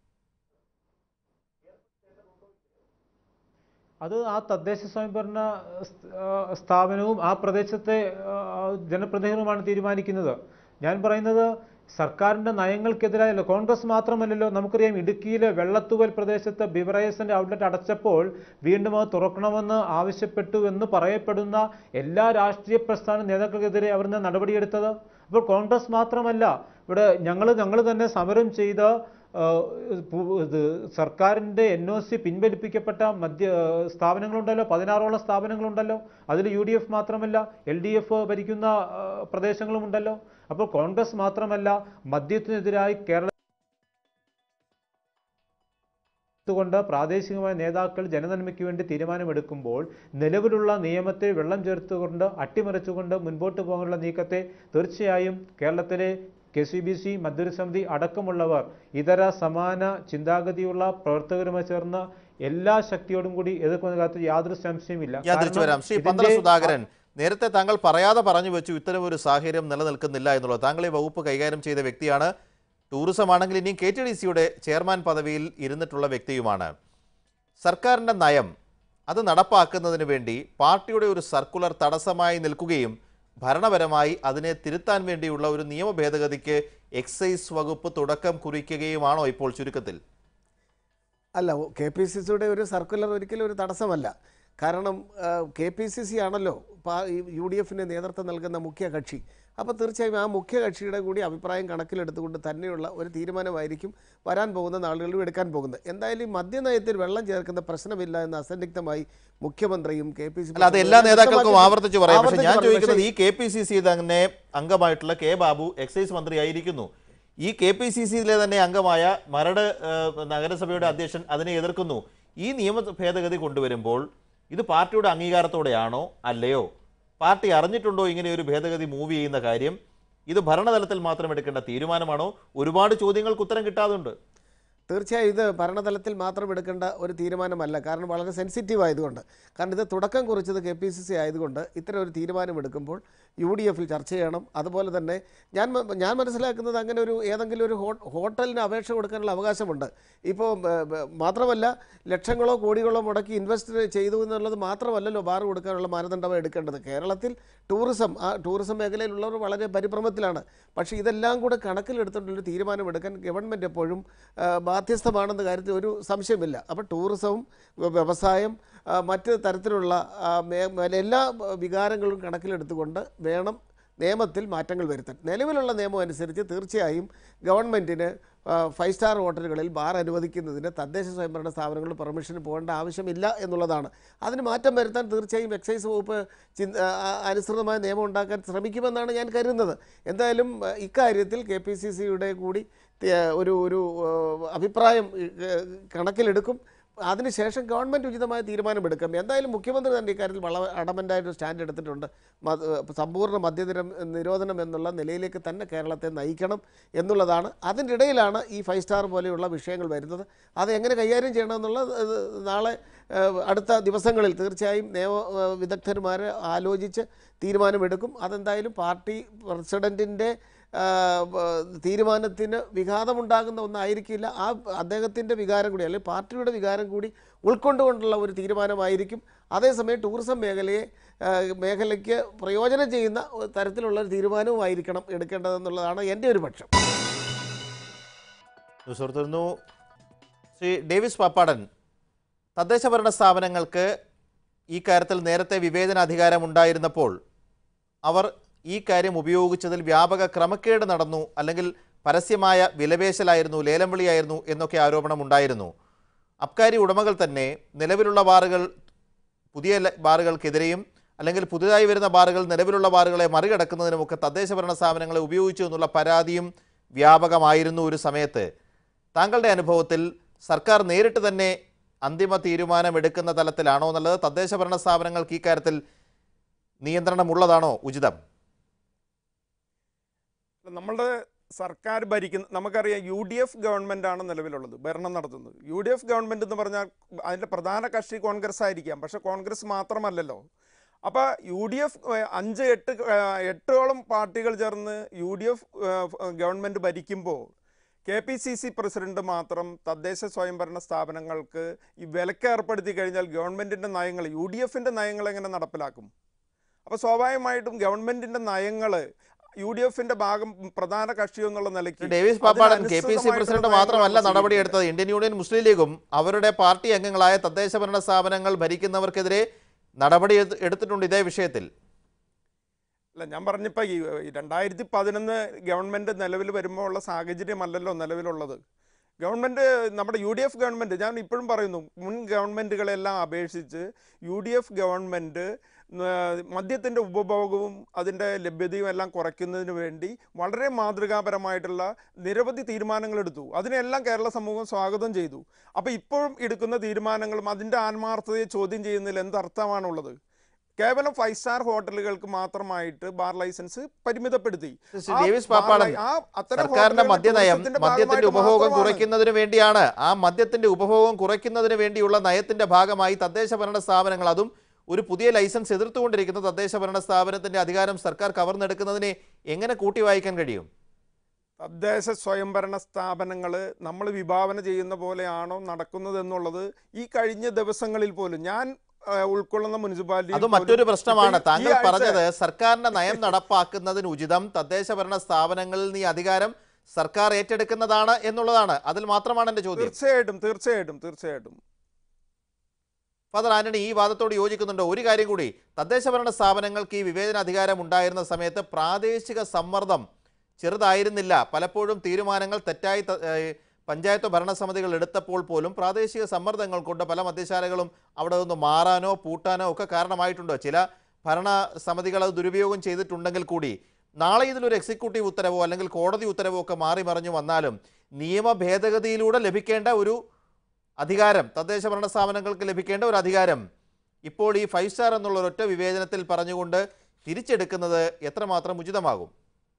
അത് ആ തദ്ദേശ സ്വയംഭരണ സ്- ആ, സ്ഥാപനവും ആ പ്രദേശത്തെ ആ, ജനപ്രതിനിധികളുമാണ് തീരുമാനിക്കുന്നത് ഞാൻ പറയുന്നത് സർക്കാരിൻ്റെ നയങ്ങൾക്കെതിരായല്ലോ കോൺഗ്രസ് മാത്രമല്ലല്ലോ നമുക്കറിയാം ഇടുക്കിയിലെ വെള്ളത്തുവൽ പ്രദേശത്ത് ബിവറേജസിൻ്റെ ഔട്ട്ലെറ്റ് അടച്ചപ്പോൾ വീണ്ടും അത് തുറക്കണമെന്ന് ആവശ്യപ്പെട്ടു എന്ന് പറയപ്പെടുന്ന എല്ലാ രാഷ്ട്രീയ പ്രസ്ഥാന നേതാക്കൾക്കെതിരെ അവർ ഇന്ന് നടപടിയെടുത്തത് അപ്പോൾ കോൺഗ്രസ് മാത്രമല്ല ഇവിടെ ഞങ്ങൾ ഞങ്ങൾ തന്നെ സമരം ചെയ്ത് ആ, പു- ഇത് സർക്കാരിൻ്റെ എൻ ഒ സി പിൻവലിപ്പിക്കപ്പെട്ട മദ്യ സ്ഥാപനങ്ങളുണ്ടല്ലോ പതിനാറോളം സ്ഥാപനങ്ങളുണ്ടല്ലോ അതിൽ യു ഡി എഫ് മാത്രമല്ല എൽ ഡി എഫ് ഭരിക്കുന്ന ആ, പ്രദേശങ്ങളുമുണ്ടല്ലോ അപ്പോൾ കോൺഗ്രസ് മാത്രമല്ല മദ്യത്തിനെതിരായി കേരള കൊണ്ട് പ്രാദേശികമായ നേതാക്കൾ ജനനന്മയ്ക്ക് വേണ്ടി തീരുമാനമെടുക്കുമ്പോൾ നിലവിലുള്ള നിയമത്തെ വെള്ളം ചേർത്തുകൊണ്ട് അട്ടിമറിച്ചുകൊണ്ട് മുൻപോട്ട് പോകാനുള്ള നീക്കത്തെ തീർച്ചയായും കേരളത്തിലെ കെ സി ബി സി മധ്യര സമിതി അടക്കമുള്ളവർ ഇതര സമാന ചിന്താഗതിയുള്ള പ്രവർത്തകരുമായി ചേർന്ന് എല്ലാ ശക്തിയോടും കൂടി എതിർക്കുന്ന കാര്യത്തിൽ യാതൊരു സംശയമില്ല ഞാൻ തിരിച്ചു കാരണം വരാം ശ്രീ ഇതിന്റെ പന്തള സുധാകരൻ നേരത്തെ താങ്കൾ പറയാതെ പറഞ്ഞു വെച്ചു ഇത്തരം ഒരു സാഹചര്യം നിലനിൽക്കുന്നില്ല എന്നുള്ളത് താങ്കൾ ഈ വകുപ്പ് കൈകാര്യം ചെയ്ത വ്യക്തിയാണ് ടൂറിസം ആണെങ്കിൽ ഇനിയും കെ ടി ഡി സിയുടെ ചെയർമാൻ പദവിയിൽ ഇരുന്നിട്ടുള്ള വ്യക്തിയുമാണ് സർക്കാരിൻ്റെ നയം അത് നടപ്പാക്കുന്നതിന് വേണ്ടി പാർട്ടിയുടെ ഒരു സർക്കുലർ തടസ്സമായി നിൽക്കുകയും ഭരണപരമായി അതിനെ തിരുത്താൻ വേണ്ടിയുള്ള ഒരു നിയമ ഭേദഗതിക്ക് എക്സൈസ് വകുപ്പ് തുടക്കം കുറിക്കുകയുമാണോ ഇപ്പോൾ ചുരുക്കത്തിൽ അല്ല കെ പി സി സിയുടെ ഒരു സർക്കുലർ ഒരിക്കലും ഒരു തടസ്സമല്ല കാരണം കെ പി സി സി ആണല്ലോ പാ- ഈ യു ഡി എഫിന് നേതൃത്വം നൽകുന്ന മുഖ്യ കക്ഷി അപ്പോൾ തീർച്ചയായും ആ മുഖ്യ കക്ഷിയുടെ കൂടി അഭിപ്രായം കണക്കിലെടുത്തുകൊണ്ട് തന്നെയുള്ള ഒരു തീരുമാനമായിരിക്കും വരാൻ പോകുന്ന നാളുകളിലും എടുക്കാൻ പോകുന്നത് എന്തായാലും ഈ മദ്യനയത്തിൽ വെള്ളം ചേർക്കുന്ന പ്രശ്നമില്ല എന്ന് അസന്നിഗ്ധമായി മുഖ്യമന്ത്രിയും കെ പി സി അല്ല അത് എല്ലാ നേതാക്കൾക്കും ആവർത്തിച്ച് പറയാം പക്ഷെ ഞാൻ ആവർത്തിച്ച് ചോദിക്കുന്നത് പറയും. ഈ കെ പി സി സി തന്നെ അംഗമായിട്ടുള്ള കെ ബാബു എക്സൈസ് മന്ത്രിയായിരിക്കുന്നു ഈ കെ പി സി സിയിലെ തന്നെ അംഗമായ മരട് ഏഹ്, നഗരസഭയുടെ അധ്യക്ഷൻ അതിനെ എതിർക്കുന്നു ഈ നിയമ ഭേദഗതി കൊണ്ടുവരുമ്പോൾ ഇത് പാർട്ടിയുടെ അംഗീകാരത്തോടെയാണോ അല്ലയോ പാർട്ടി അറിഞ്ഞിട്ടുണ്ടോ ഇങ്ങനെ ഒരു ഭേദഗതി മൂവ് ചെയ്യുന്ന കാര്യം ഇത് ഭരണതലത്തിൽ മാത്രം എടുക്കേണ്ട തീരുമാനമാണോ ഒരുപാട് ചോദ്യങ്ങൾക്ക് ഉത്തരം കിട്ടാതുണ്ട് തീർച്ചയായും ഇത് ഭരണതലത്തിൽ മാത്രം എടുക്കേണ്ട ഒരു തീരുമാനമല്ല കാരണം വളരെ സെൻസിറ്റീവ് ആയതുകൊണ്ട് കാരണം ഇത് തുടക്കം കുറിച്ചത് കെ പി സി സി ആയതുകൊണ്ട് ഇത്തരം ഒരു തീരുമാനമെടുക്കുമ്പോൾ യു ഡി എഫിൽ ചർച്ച ചെയ്യണം അതുപോലെ തന്നെ ഞാൻ മ- ഞാൻ മനസ്സിലാക്കുന്നത് അങ്ങനെ ഒരു ഏതെങ്കിലും ഒരു ഹോ ഹോട്ടലിന് അപേക്ഷ കൊടുക്കാനുള്ള അവകാശമുണ്ട് ഇപ്പോൾ ബ- ബ- മാത്രമല്ല ലക്ഷങ്ങളോ കോടികളോ മുടക്കി ഇൻവെസ്റ്റ് ചെയ്തു എന്നുള്ളത് മാത്രമല്ലല്ലോ ബാർ കൊടുക്കാനുള്ള മാനദണ്ഡമായി എടുക്കേണ്ടത് കേരളത്തിൽ ടൂറിസം ആ ടൂറിസം മേഖലയിലുള്ളവർ വളരെ പരിഭ്രമത്തിലാണ് പക്ഷേ ഇതെല്ലാം കൂടെ കണക്കിലെടുത്തുകൊണ്ടൊരു തീരുമാനമെടുക്കാൻ ഗവൺമെൻറ് എപ്പോഴും ആ, ബാധ്യസ്ഥമാണെന്ന കാര്യത്തിൽ ഒരു സംശയമില്ല അപ്പോൾ ടൂറിസവും വ്യ- വ്യവസായം ആ, മറ്റ് തരത്തിലുള്ള ആ, മേ- മേ- എല്ലാ വികാരങ്ങളും കണക്കിലെടുത്തുകൊണ്ട് വേണം നിയമത്തിൽ മാറ്റങ്ങൾ വരുത്താൻ നിലവിലുള്ള നിയമം അനുസരിച്ച് തീർച്ചയായും ഗവൺമെൻറ്റിന് ഫൈവ് സ്റ്റാർ ഹോട്ടലുകളിൽ ബാർ അനുവദിക്കുന്നതിന് തദ്ദേശ സ്വയംഭരണ സ്ഥാപനങ്ങളുടെ പെർമിഷന് പോകേണ്ട ആവശ്യമില്ല എന്നുള്ളതാണ് അതിന് മാറ്റം വരുത്താൻ തീർച്ചയായും എക്സൈസ് വകുപ്പ് ചിന്ത ആ, അനുസൃതമായ നിയമം ഉണ്ടാക്കാൻ ശ്രമിക്കുമെന്നാണ് ഞാൻ കരുതുന്നത് എന്തായാലും ആ, ഇക്കാര്യത്തിൽ കെ പി സി സിയുടെ കൂടി തി- ഒരു ഒരു ആ, അഭിപ്രായം ഏ, കണക്കിലെടുക്കും അതിനുശേഷം ഗവൺമെൻറ് ഉചിതമായ തീരുമാനമെടുക്കും എന്തായാലും മുഖ്യമന്ത്രി തന്നെ ഇക്കാര്യത്തിൽ വളരെ അടമൻ്റായിട്ട് സ്റ്റാൻഡ് എടുത്തിട്ടുണ്ട് മത് സമ്പൂർണ്ണ മദ്യനിര നിരോധനം എന്നുള്ള നിലയിലേക്ക് തന്നെ കേരളത്തെ നയിക്കണം എന്നുള്ളതാണ് അതിൻ്റെ ഇടയിലാണ് ഈ ഫൈവ് സ്റ്റാർ പോലെയുള്ള വിഷയങ്ങൾ വരുന്നത് അത് എങ്ങനെ കൈകാര്യം ചെയ്യണമെന്നുള്ളത് ഇത് നാളെ ഏഹ്, അടുത്ത ദിവസങ്ങളിൽ തീർച്ചയായും നിയമ ഏഹ്, വിദഗ്ധന്മാർ ആലോചിച്ച് തീരുമാനമെടുക്കും അതെന്തായാലും പാർട്ടി പ്രസിഡൻറ്റിൻ്റെ തീരുമാനത്തിന് വിഘാതമുണ്ടാകുന്ന ഒന്നായിരിക്കില്ല ആ അദ്ദേഹത്തിൻ്റെ വികാരം കൂടി അല്ലെങ്കിൽ പാർട്ടിയുടെ വികാരം കൂടി ഉൾക്കൊണ്ടുകൊണ്ടുള്ള ഒരു തീരുമാനമായിരിക്കും അതേസമയം ടൂറിസം മേഖലയെ ആ, മേഖലയ്ക്ക് പ്രയോജനം ചെയ്യുന്ന തരത്തിലുള്ള ഒരു തീരുമാനവുമായിരിക്കണം എടുക്കേണ്ടതെന്നുള്ളതാണ് എൻ്റെ ഒരു പക്ഷം സുഹൃത്തുന്നു ശ്രീ ഡേവിസ് പാപ്പാടൻ തദ്ദേശ ഭരണ സ്ഥാപനങ്ങൾക്ക് ഈ കാര്യത്തിൽ നേരത്തെ വിവേചനാധികാരം ഉണ്ടായിരുന്നപ്പോൾ അവർ ഈ കാര്യം ഉപയോഗിച്ചതിൽ വ്യാപക ക്രമക്കേട് നടന്നു അല്ലെങ്കിൽ പരസ്യമായ വിലപേശലായിരുന്നു ലേലം വിളിയായിരുന്നു എന്നൊക്കെ ആരോപണം ഉണ്ടായിരുന്നു അബ്കാരി ഉടമകൾ തന്നെ നിലവിലുള്ള ബാറുകൾ പുതിയ ല- ബാറുകൾക്കെതിരെയും അല്ലെങ്കിൽ പുതുതായി വരുന്ന ബാറുകൾ നിലവിലുള്ള ബാറുകളെ മറികടക്കുന്നതിനുമൊക്കെ തദ്ദേശ ഭരണ സ്ഥാപനങ്ങളെ ഉപയോഗിച്ചു എന്നുള്ള പരാതിയും വ്യാപകമായിരുന്നു ഒരു സമയത്ത് താങ്കളുടെ അനുഭവത്തിൽ സർക്കാർ നേരിട്ട് തന്നെ അന്തിമ തീരുമാനം എടുക്കുന്ന തലത്തിലാണോ എന്നുള്ളത് തദ്ദേശ ഭരണ സ്ഥാപനങ്ങൾക്ക് ഈ കാര്യത്തിൽ നിയന്ത്രണമുള്ളതാണോ ഉചിതം നമ്മളുടെ സർക്കാർ ഭരിക്കുന്ന നമുക്കറിയാം യു ഡി എഫ് ഗവൺമെൻറ്റാണ് നിലവിലുള്ളത് ഭരണം നടത്തുന്നത് യു ഡി എഫ് ഗവൺമെൻറ് എന്ന് പറഞ്ഞാൽ അതിൻ്റെ പ്രധാന കക്ഷി കോൺഗ്രസ് ആയിരിക്കാം പക്ഷേ കോൺഗ്രസ് മാത്രമല്ലല്ലോ അപ്പോൾ യു ഡി എഫ് അഞ്ച് എട്ട് ഏഹ്, എട്ടോളം പാർട്ടികൾ ചേർന്ന് യു ഡി എഫ് ഗവൺമെൻറ് ഭരിക്കുമ്പോൾ K P C C president മാത്രം തദ്ദേശ സ്വയംഭരണ സ്ഥാപനങ്ങൾക്ക് ഈ വിലക്ക് ഏർപ്പെടുത്തി കഴിഞ്ഞാൽ ഗവൺമെൻറ്റിൻ്റെ നയങ്ങൾ യു ഡി എഫിൻ്റെ നയങ്ങൾ എങ്ങനെ നടപ്പിലാക്കും അപ്പോൾ സ്വാഭാവികമായിട്ടും ഗവൺമെൻറ്റിൻ്റെ നയങ്ങൾ യു ഡി എഫിൻ്റെ ഭാഗം പ്രധാന കക്ഷി എന്നുള്ള നിലയ്ക്ക് Davis Pappadan K P C അതിനനുസൃതമായിട്ടുള്ള പ്രസിഡന്റ് നയങ്ങളാണ് മാത്രമല്ല സ്വീകരിക്കുന്നത്. നടപടിയെടുത്തത് ഇന്ത്യൻ യൂണിയൻ മുസ്ലിം ലീഗും അവരുടെ പാർട്ടി അംഗങ്ങളായ തദ്ദേശ ഭരണ സ്ഥാപനങ്ങൾ ഭരിക്കുന്നവർക്കെതിരെ നടപടി എടുത്ത് എടുത്തിട്ടുണ്ട് ഇതേ വിഷയത്തിൽ അല്ല ഞാൻ പറഞ്ഞപ്പോൾ ഈ ഈ രണ്ടായിരത്തി പതിനൊന്ന് ഗവൺമെൻറ് നിലവിൽ വരുമ്പോൾ ഉള്ള സാഹചര്യമല്ലല്ലോ നിലവിലുള്ളത് ഗവൺമെൻറ് നമ്മുടെ യു ഡി എഫ് ഗവൺമെൻറ് ഞാൻ ഇപ്പോഴും പറയുന്നു മുൻ ഗവൺമെൻറ്റുകളെല്ലാം അപേക്ഷിച്ച് യു ഡി എഫ് ഗവൺമെൻറ് മദ്യത്തിൻ്റെ ഉപഭോഗവും അതിൻ്റെ ലഭ്യതയും എല്ലാം കുറയ്ക്കുന്നതിന് വേണ്ടി വളരെ മാതൃകാപരമായിട്ടുള്ള നിരവധി തീരുമാനങ്ങൾ എടുത്തു അതിനെല്ലാം കേരള സമൂഹം സ്വാഗതം ചെയ്തു അപ്പോൾ ഇപ്പോഴും എടുക്കുന്ന തീരുമാനങ്ങളും അതിൻ്റെ ആത്മാർത്ഥതയെ ചോദ്യം ചെയ്യുന്നതിൽ എന്തർത്ഥമാണുള്ളത് കേവലം ഫൈവ് സ്റ്റാർ ഹോട്ടലുകൾക്ക് മാത്രമായിട്ട് ബാർ ലൈസൻസ് പരിമിതപ്പെടുത്തി ശ്രീ ആ ഡേവിസ് ബാർ പാപ്പാടൻ ലൈ- ആ അത്തരം സർക്കാരിന്റെ ഹോട്ടലുകൾ മദ്യനയം ടൂറിസത്തിന്റെ മദ്യത്തിന്റെ ഭാഗമായിട്ട് ഉപഭോഗം മാത്രമാണ്. കുറയ്ക്കുന്നതിന് വേണ്ടിയാണ് ആ മദ്യത്തിന്റെ ഉപഭോഗം കുറയ്ക്കുന്നതിന് വേണ്ടിയുള്ള നയത്തിന്റെ ഭാഗമായി തദ്ദേശ ഭരണ സ്ഥാപനങ്ങൾ അതും ഒരു പുതിയ ലൈസൻസ് എതിർത്തുകൊണ്ടിരിക്കുന്ന തദ്ദേശ ഭരണ സ്ഥാപനത്തിന്റെ അധികാരം സർക്കാർ കവർന്നെടുക്കുന്നതിനെ എങ്ങനെ കൂട്ടി വായിക്കാൻ കഴിയും തദ്ദേശ സ്വയംഭരണ സ്ഥാപനങ്ങൾ നമ്മൾ വിഭാവന ചെയ്യുന്ന പോലെയാണോ നടക്കുന്നത് എന്നുള്ളത് ഈ കഴിഞ്ഞ ദിവസങ്ങളിൽ പോലും ഞാൻ ആ, ഉൾക്കൊള്ളുന്ന മുനിസിപ്പാലിറ്റി അത് മറ്റൊരു പ്രശ്നമാണ് താങ്കൾ പറഞ്ഞത് സർക്കാരിന്റെ നയം നടപ്പാക്കുന്നതിന് ഉചിതം തദ്ദേശ ഭരണ സ്ഥാപനങ്ങളിൽ നിന്ന് ഈ അധികാരം സർക്കാർ ഏറ്റെടുക്കുന്നതാണ് എന്നുള്ളതാണ് അതിൽ മാത്രമാണ് എന്റെ ചോദ്യം തീർച്ചയായിട്ടും തീർച്ചയായിട്ടും തീർച്ചയായിട്ടും ഫാദർ ആന്റണി ഈ വാദത്തോട് യോജിക്കുന്നുണ്ടോ ഒരു കാര്യം കൂടി തദ്ദേശ ഭരണ സ്ഥാപനങ്ങൾക്ക് ഈ വിവേചനാധികാരം ഉണ്ടായിരുന്ന സമയത്ത് പ്രാദേശിക സമ്മർദ്ദം ചെറുതായിരുന്നില്ല പലപ്പോഴും തീരുമാനങ്ങൾ തെറ്റായി ത- ഏഹ് പഞ്ചായത്ത് ഭരണസമിതികൾ എടുത്തപ്പോൾ പോലും പ്രാദേശിക സമ്മർദ്ദങ്ങൾ കൊണ്ട് പല മദ്യശാലകളും അവിടെ നിന്ന് മാറാനോ പൂട്ടാനോ ഒക്കെ കാരണമായിട്ടുണ്ട് ചില ഭരണസമിതികൾ അത് ദുരുപയോഗം ചെയ്തിട്ടുണ്ടെങ്കിൽ കൂടി നാളെ ഇതിലൊരു എക്സിക്യൂട്ടീവ് ഉത്തരവോ അല്ലെങ്കിൽ കോടതി ഉത്തരവോ ഒക്കെ മാറി മറിഞ്ഞു വന്നാലും നിയമ ഭേദഗതിയിലൂടെ ലഭിക്കേണ്ട ഒരു അധികാരം തദ്ദേശ ഭരണ സ്ഥാപനങ്ങൾക്ക് ലഭിക്കേണ്ട ഒരു അധികാരം ഇപ്പോൾ ഈ ഫൈവ് സ്റ്റാർ എന്നുള്ള ഒരൊറ്റ വിവേചനത്തിൽ പറഞ്ഞുകൊണ്ട് തിരിച്ചെടുക്കുന്നത് എത്രമാത്രം ഉചിതമാകും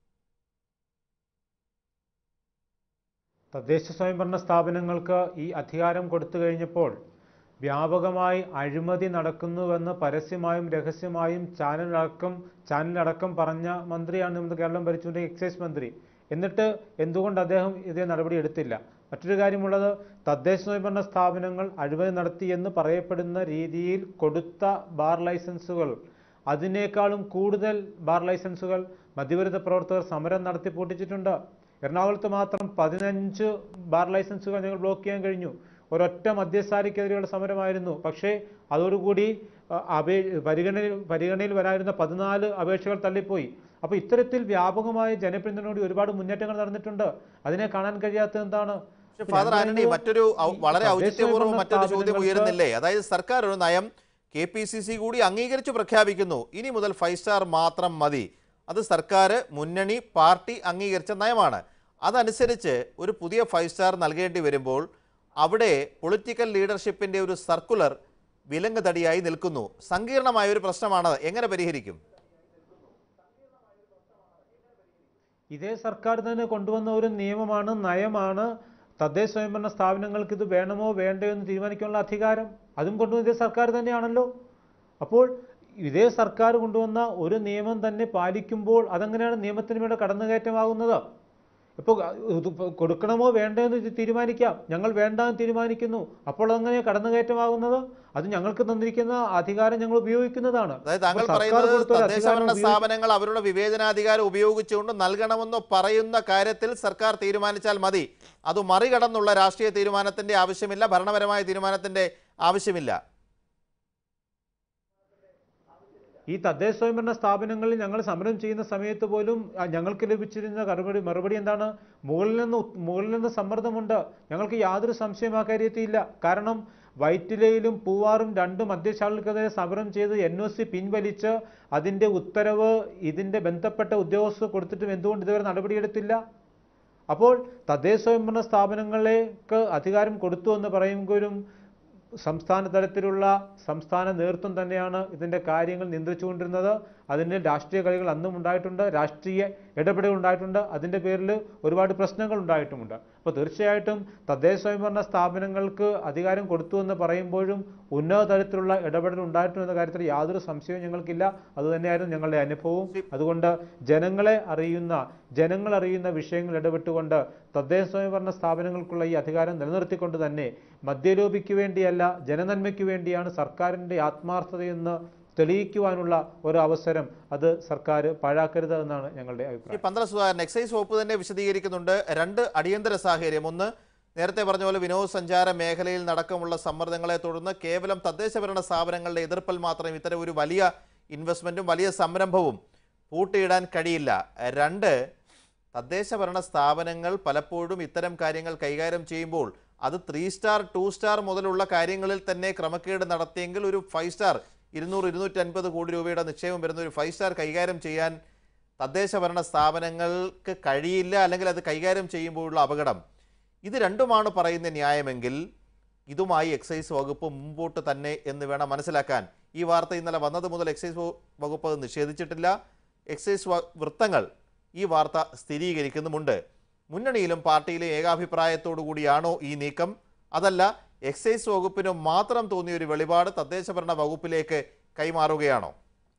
തദ്ദേശ സ്വയംഭരണ സ്ഥാപനങ്ങൾക്ക് ഈ അധികാരം കൊടുത്തു കഴിഞ്ഞപ്പോൾ വ്യാപകമായി അഴിമതി നടക്കുന്നുവെന്ന് പരസ്യമായും രഹസ്യമായും ചാനലടക്കം ചാനലടക്കം പറഞ്ഞ മന്ത്രിയാണ് ഇന്ന് കേരളം ഭരിച്ചുകൊണ്ട് എക്സൈസ് മന്ത്രി എന്നിട്ട് എന്തുകൊണ്ട് അദ്ദേഹം ഇതേ നടപടി എടുത്തില്ല മറ്റൊരു കാര്യമുള്ളത് തദ്ദേശ സ്വയംഭരണ സ്ഥാപനങ്ങൾ അഴിമതി നടത്തി എന്ന് പറയപ്പെടുന്ന രീതിയിൽ കൊടുത്ത ബാർ ലൈസൻസുകൾ അതിനേക്കാളും കൂടുതൽ ബാർ ലൈസൻസുകൾ മദ്യവിരുദ്ധ പ്രവർത്തകർ സമരം നടത്തി പൊട്ടിച്ചിട്ടുണ്ട് എറണാകുളത്ത് മാത്രം പതിനഞ്ച് ബാർ ലൈസൻസുകൾ ഞങ്ങൾ ബ്ലോക്ക് ചെയ്യാൻ കഴിഞ്ഞു ഒരൊറ്റ മദ്യശാലയ്ക്കെതിരെയുള്ള സമരമായിരുന്നു പക്ഷേ അതോടുകൂടി അ, അപേ പരിഗണനയിൽ പരിഗണനയിൽ വരായിരുന്ന പതിനാല് അപേക്ഷകൾ തള്ളിപ്പോയി അപ്പോൾ ഇത്തരത്തിൽ വ്യാപകമായ ജനപിന്തുണയോടെ ഒരുപാട് മുന്നേറ്റങ്ങൾ നടന്നിട്ടുണ്ട് അതിനെ കാണാൻ കഴിയാത്തത് എന്താണ് പക്ഷേ ഫാദർ ആന്റണി മറ്റൊരു ഔ- വളരെ തദ്ദേശ ഔചിത്യപൂർവ്വം സ്വയംഭരണ മറ്റൊരു ചോദ്യം സ്ഥാപനങ്ങൾക്ക് ഉയരുന്നില്ലേ അതായത് സർക്കാർ ഒരു നയം കെ പി സി സി കൂടി അംഗീകരിച്ചു പ്രഖ്യാപിക്കുന്നു ഇനി മുതൽ ഫൈവ് സ്റ്റാർ മാത്രം മതി അത് സർക്കാർ മുന്നണി പാർട്ടി അംഗീകരിച്ച നയമാണ് അതനുസരിച്ച് ഒരു പുതിയ ഫൈവ് സ്റ്റാർ നൽകേണ്ടി വരുമ്പോൾ അവിടെ പൊളിറ്റിക്കൽ ലീഡർഷിപ്പിന്റെ ഒരു സർക്കുലർ വിലങ്ങ് തടിയായി നിൽക്കുന്നു സങ്കീർണമായ ഒരു പ്രശ്നമാണ് എങ്ങനെ പരിഹരിക്കും ഇതേ സർക്കാർ തന്നെ കൊണ്ടുവന്ന ഒരു നിയമമാണ് നയമാണ് തദ്ദേശ സ്വയംഭരണ സ്ഥാപനങ്ങൾക്ക് ഇത് വേണമോ വേണ്ടയോ എന്ന് തീരുമാനിക്കാനുള്ള അധികാരം അതും കൊണ്ടുവന്ന ഇതേ സർക്കാർ തന്നെയാണല്ലോ അപ്പോൾ ഇതേ സർക്കാർ കൊണ്ടുവന്ന ഒരു നിയമം തന്നെ പാലിക്കുമ്പോൾ അതെങ്ങനെയാണ് നിയമത്തിന് വേണ്ട കടന്നുകയറ്റമാകുന്നത് ഇപ്പോൾ ഇത് കൊടുക്കണമോ വേണ്ടയോ എന്ന് ഇത് തീരുമാനിക്കാം ഞങ്ങൾ വേണ്ട എന്ന് തീരുമാനിക്കുന്നു അപ്പോൾ അതെങ്ങനെ കടന്നുകയറ്റമാകുന്നത് അത് ഞങ്ങൾക്ക് തന്നിരിക്കുന്ന അധികാരം ഞങ്ങൾ ഉപയോഗിക്കുന്നതാണ് അതായത് താങ്കൾ അപ്പോൾ സർക്കാർ പറയുന്നത് കൊടുത്ത ഒരു തദ്ദേശ അധികാരം ഭരണ ഉപയോഗിച്ച് സ്ഥാപനങ്ങൾ അവരുടെ വിവേചനാധികാരം ഉപയോഗിച്ചുകൊണ്ട് നൽകണമെന്ന് പറയുന്ന കാര്യത്തിൽ സർക്കാർ തീരുമാനിച്ചാൽ മതി അത് മറികടന്നുള്ള രാഷ്ട്രീയ തീരുമാനത്തിന്റെ ആവശ്യമില്ല ഭരണപരമായ തീരുമാനത്തിന്റെ ആവശ്യമില്ല ഈ തദ്ദേശ സ്വയംഭരണ സ്ഥാപനങ്ങളിൽ ഞങ്ങൾ സമരം ചെയ്യുന്ന സമയത്ത് പോലും ആ, ഞങ്ങൾക്ക് ലഭിച്ചിരുന്ന മറുപടി മറുപടി എന്താണ് മുകളിൽ നിന്ന് ഉത്- മുകളിൽ നിന്ന് സമ്മർദ്ദമുണ്ട് ഞങ്ങൾക്ക് യാതൊരു സംശയം ആ കാര്യത്തിയില്ല കാരണം വൈറ്റിലയിലും പൂവാറും രണ്ട് മദ്യശാലകൾക്കെതിരെ സമരം ചെയ്ത് എൻ ഒ സി പിൻവലിച്ച് അതിൻ്റെ ഉത്തരവ് ഇതിൻ്റെ ബന്ധപ്പെട്ട ഉദ്യോഗസ്ഥർ കൊടുത്തിട്ടും എന്തുകൊണ്ട് ഇതുവരെ നടപടിയെടുത്തില്ല അപ്പോൾ തദ്ദേശ സ്വയംഭരണ സ്ഥാപനങ്ങളിലേക്ക് അധികാരം കൊടുത്തു എന്ന് പറയുമ്പോഴും സംസ്ഥാന തലത്തിലുള്ള സംസ്ഥാന നേതൃത്വം തന്നെയാണ് ഇതിൻ്റെ കാര്യങ്ങൾ നിയന്ത്രിച്ചുകൊണ്ടിരുന്നത് അതിന് രാഷ്ട്രീയ കളികൾ അന്നും ഉണ്ടായിട്ടുണ്ട് രാഷ്ട്രീയ ഇടപെടൽ ഉണ്ടായിട്ടുണ്ട് അതിൻ്റെ പേരിൽ ഒരുപാട് പ്രശ്നങ്ങൾ ഉണ്ടായിട്ടുമുണ്ട് അപ്പോൾ തീർച്ചയായിട്ടും തദ്ദേശ സ്വയംഭരണ സ്ഥാപനങ്ങൾക്ക് അധികാരം കൊടുത്തു എന്ന് പറയുമ്പോഴും ഉന്നത തലത്തിലുള്ള ഇടപെടൽ ഉണ്ടായിട്ടുണ്ട് എന്ന കാര്യത്തിൽ യാതൊരു സംശയവും ഞങ്ങൾക്കില്ല അതുതന്നെയായിരുന്നു ഞങ്ങളുടെ അനുഭവവും അതുകൊണ്ട് ജനങ്ങളെ അറിയുന്ന ജനങ്ങൾ അറിയുന്ന വിഷയങ്ങൾ ഇടപെട്ടുകൊണ്ട് തദ്ദേശ സ്വയംഭരണ സ്ഥാപനങ്ങൾക്കുള്ള ഈ അധികാരം നിലനിർത്തിക്കൊണ്ട് തന്നെ മദ്യലോപിക്ക് വേണ്ടിയല്ല ജനനന്മയ്ക്ക് വേണ്ടിയാണ് സർക്കാരിൻ്റെ ആത്മാർത്ഥതയെന്ന് തെളിയിക്കുവാനുള്ള ഒരു അവസരം അത് സർക്കാർ പാഴാക്കരുത് എന്നാണ് ഞങ്ങളുടെ ഈ അഭിപ്രായം പന്തള സുധാകരൻ എക്സൈസ് വകുപ്പ് തന്നെ വിശദീകരിക്കുന്നുണ്ട് രണ്ട് അടിയന്തര സാഹചര്യം ഒന്ന് നേരത്തെ പറഞ്ഞ പോലെ വിനോദസഞ്ചാര മേഖലയിൽ നടക്കമുള്ള സമ്മർദ്ദങ്ങളെ തുടർന്ന് കേവലം തദ്ദേശഭരണ സ്ഥാപനങ്ങളുടെ എതിർപ്പിൽ മാത്രം ഇത്തരം ഒരു വലിയ ഇൻവെസ്റ്റ്മെന്റും വലിയ സംരംഭവും പൂട്ടിയിടാൻ കഴിയില്ല രണ്ട് തദ്ദേശഭരണ സ്ഥാപനങ്ങൾ പലപ്പോഴും ഇത്തരം കാര്യങ്ങൾ കൈകാര്യം ചെയ്യുമ്പോൾ അത് ത്രീ സ്റ്റാർ ടു സ്റ്റാർ മുതലുള്ള കാര്യങ്ങളിൽ തന്നെ ക്രമക്കേട് നടത്തിയെങ്കിൽ ഒരു ഫൈവ് സ്റ്റാർ ഇരുന്നൂറ് ഇരുന്നൂറ്റി അൻപത് കോടി രൂപയുടെ നിക്ഷേപം വരുന്ന ഒരു ഫൈവ് സ്റ്റാർ കൈകാര്യം ചെയ്യാൻ തദ്ദേശ ഭരണ സ്ഥാപനങ്ങൾക്ക് കഴിയില്ല അല്ലെങ്കിൽ അത് കൈകാര്യം ചെയ്യുമ്പോഴുള്ള അപകടം ഇത് രണ്ടുമാണ് പറയുന്ന ന്യായമെങ്കിൽ ഇതുമായി എക്സൈസ് വകുപ്പ് മുമ്പോട്ട് തന്നെ എന്ന് വേണം മനസ്സിലാക്കാൻ ഈ വാർത്ത ഇന്നലെ വന്നത് മുതൽ എക്സൈസ് വ- വകുപ്പ് അത് നിഷേധിച്ചിട്ടില്ല എക്സൈസ് വ- വൃത്തങ്ങൾ ഈ വാർത്ത സ്ഥിരീകരിക്കുന്നുമുണ്ട് മുന്നണിയിലും പാർട്ടിയിലും ഏകാഭിപ്രായത്തോടു കൂടിയാണോ ഈ നീക്കം അതല്ല എക്സൈസ് വകുപ്പിന് മാത്രം തോന്നിയ ഒരു വെളിപാട് തദ്ദേശഭരണ വകുപ്പിലേക്ക് കൈമാറുകയാണോ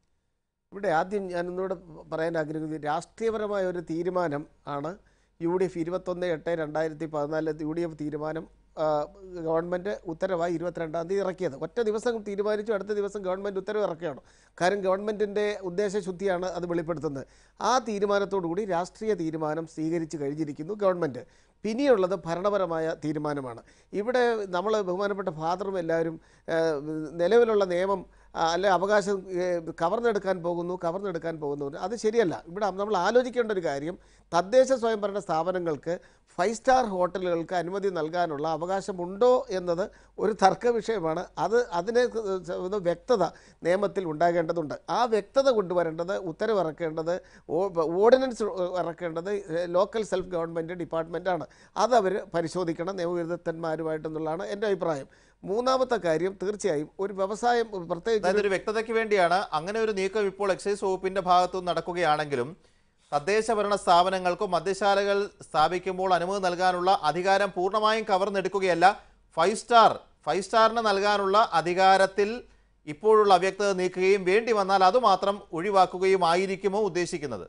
ഇവിടെ ആദ്യം ഞാൻ ഒന്നുകൂടെ പറയാൻ ആഗ്രഹിക്കുന്നത് രാഷ്ട്രീയപരമായ ഒരു തീരുമാനം ആണ് യു ഡി എഫ് ഇരുപത്തൊന്ന് എട്ട് രണ്ടായിരത്തി പതിനാലിലെ യു ഡി എഫ് തീരുമാനം ആ, ഗവൺമെൻറ് ഉത്തരവായി ഇരുപത്തിരണ്ടാം തീയതി ഇറക്കിയത് ഒറ്റ ദിവസം തീരുമാനിച്ചു അടുത്ത ദിവസം ഗവൺമെൻറ് ഉത്തരവ് ഇറക്കുകയാണ് കാര്യം ഗവൺമെൻറ്റിൻ്റെ ഉദ്ദേശശുദ്ധിയാണ് അത് വെളിപ്പെടുത്തുന്നത് ആ തീരുമാനത്തോടുകൂടി രാഷ്ട്രീയ തീരുമാനം സ്വീകരിച്ചു കഴിഞ്ഞിരിക്കുന്നു ഗവൺമെൻറ് പിന്നെയുള്ളത് ഭരണപരമായ തീരുമാനമാണ് ഇവിടെ നമ്മൾ ബഹുമാനപ്പെട്ട ഫാദറും എല്ലാവരും ആ, നിലവിലുള്ള നിയമം ആ, അല്ലെ അവകാശം ഏ, കവർന്നെടുക്കാൻ പോകുന്നു കവർന്നെടുക്കാൻ പോകുന്നു അത് ശരിയല്ല ഇവിടെ നമ്മൾ ആലോചിക്കേണ്ട ഒരു കാര്യം തദ്ദേശ സ്വയംഭരണ സ്ഥാപനങ്ങൾക്ക് ഫൈവ് സ്റ്റാർ ഹോട്ടലുകൾക്ക് അനുമതി നൽകാനുള്ള അവകാശമുണ്ടോ എന്നത് ഒരു തർക്ക വിഷയമാണ് അത് അതിനെ ഇത് വ്യക്തത നിയമത്തിൽ ഉണ്ടാകേണ്ടതുണ്ട് ആ വ്യക്തത കൊണ്ടുവരേണ്ടത് ഉത്തരവിറക്കേണ്ടത് ഓ- ഓർഡിനൻസ് ഇറക്കേണ്ടത് ലോക്കൽ സെൽഫ് ഗവൺമെൻറ് ഡിപ്പാർട്ട്മെൻറ്റാണ് അത് അവർ പരിശോധിക്കണം നിയമവിരുദ്ധന്മാരുമായിട്ടെന്നുള്ളതാണ് എൻ്റെ അഭിപ്രായം മൂന്നാമത്തെ കാര്യം തീർച്ചയായും ഒരു വ്യവസായം പ്രത്യേകിച്ച് അതായത് ഒരു വ്യക്തതയ്ക്ക് വേണ്ടിയാണ് അങ്ങനെ ഒരു നീക്കം ഇപ്പോൾ എക്സൈസ് വകുപ്പിന്റെ ഭാഗത്തു നിന്ന് നടക്കുകയാണെങ്കിലും തദ്ദേശ ഭരണ സ്ഥാപനങ്ങൾക്കോ മദ്യശാലകൾ സ്ഥാപിക്കുമ്പോൾ അനുമതി നൽകാനുള്ള അധികാരം പൂർണ്ണമായും കവർന്നെടുക്കുകയല്ല ഫൈവ് സ്റ്റാർ ഫൈവ് സ്റ്റാറിന് നൽകാനുള്ള അധികാരത്തിൽ ഇപ്പോഴുള്ള അവ്യക്തത നീക്കുകയും വേണ്ടി വന്നാൽ അതുമാത്രം ഒഴിവാക്കുകയും ആയിരിക്കുമോ ഉദ്ദേശിക്കുന്നത്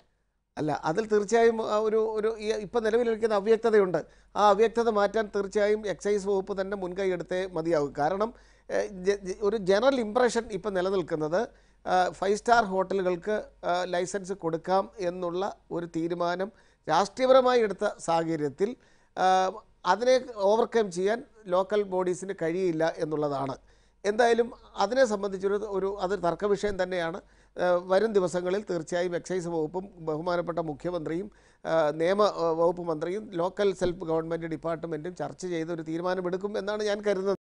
അല്ല അതിൽ തീർച്ചയായും ആ ഒരു ഒരു ഈ- ഇപ്പം നിലവിലിരിക്കുന്ന അവ്യക്തതയുണ്ട് ആ അവ്യക്തത മാറ്റാൻ തീർച്ചയായും എക്സൈസ് വകുപ്പ് തന്നെ മുൻകൈ എടുത്തേ മതിയാകും കാരണം ഏഹ്, ജ- ജ- ഒരു ജനറൽ ഇംപ്രഷൻ ഇപ്പം നിലനിൽക്കുന്നത് ആ, ഫൈവ് സ്റ്റാർ ഹോട്ടലുകൾക്ക് ആ, ലൈസൻസ് കൊടുക്കാം എന്നുള്ള ഒരു തീരുമാനം രാഷ്ട്രീയപരമായി എടുത്ത സാഹചര്യത്തിൽ ആ, അതിനെ ഓവർകം ചെയ്യാൻ ലോക്കൽ ബോഡീസിന് കഴിയില്ല എന്നുള്ളതാണ് എന്തായാലും അതിനെ സംബന്ധിച്ചൊരു ഒരു അത് തർക്ക വിഷയം തന്നെയാണ് ഏഹ് വരും ദിവസങ്ങളിൽ തീർച്ചയായും എക്സൈസ് വകുപ്പും ബഹുമാനപ്പെട്ട മുഖ്യമന്ത്രിയും ഏഹ് നിയമ ഏഹ് വകുപ്പ് മന്ത്രിയും ലോക്കൽ സെൽഫ് ഗവൺമെൻറ് ഡിപ്പാർട്ട്മെൻറ്റും ചർച്ച ചെയ്ത് ഒരു തീരുമാനമെടുക്കും എന്നാണ് ഞാൻ കരുതുന്നത്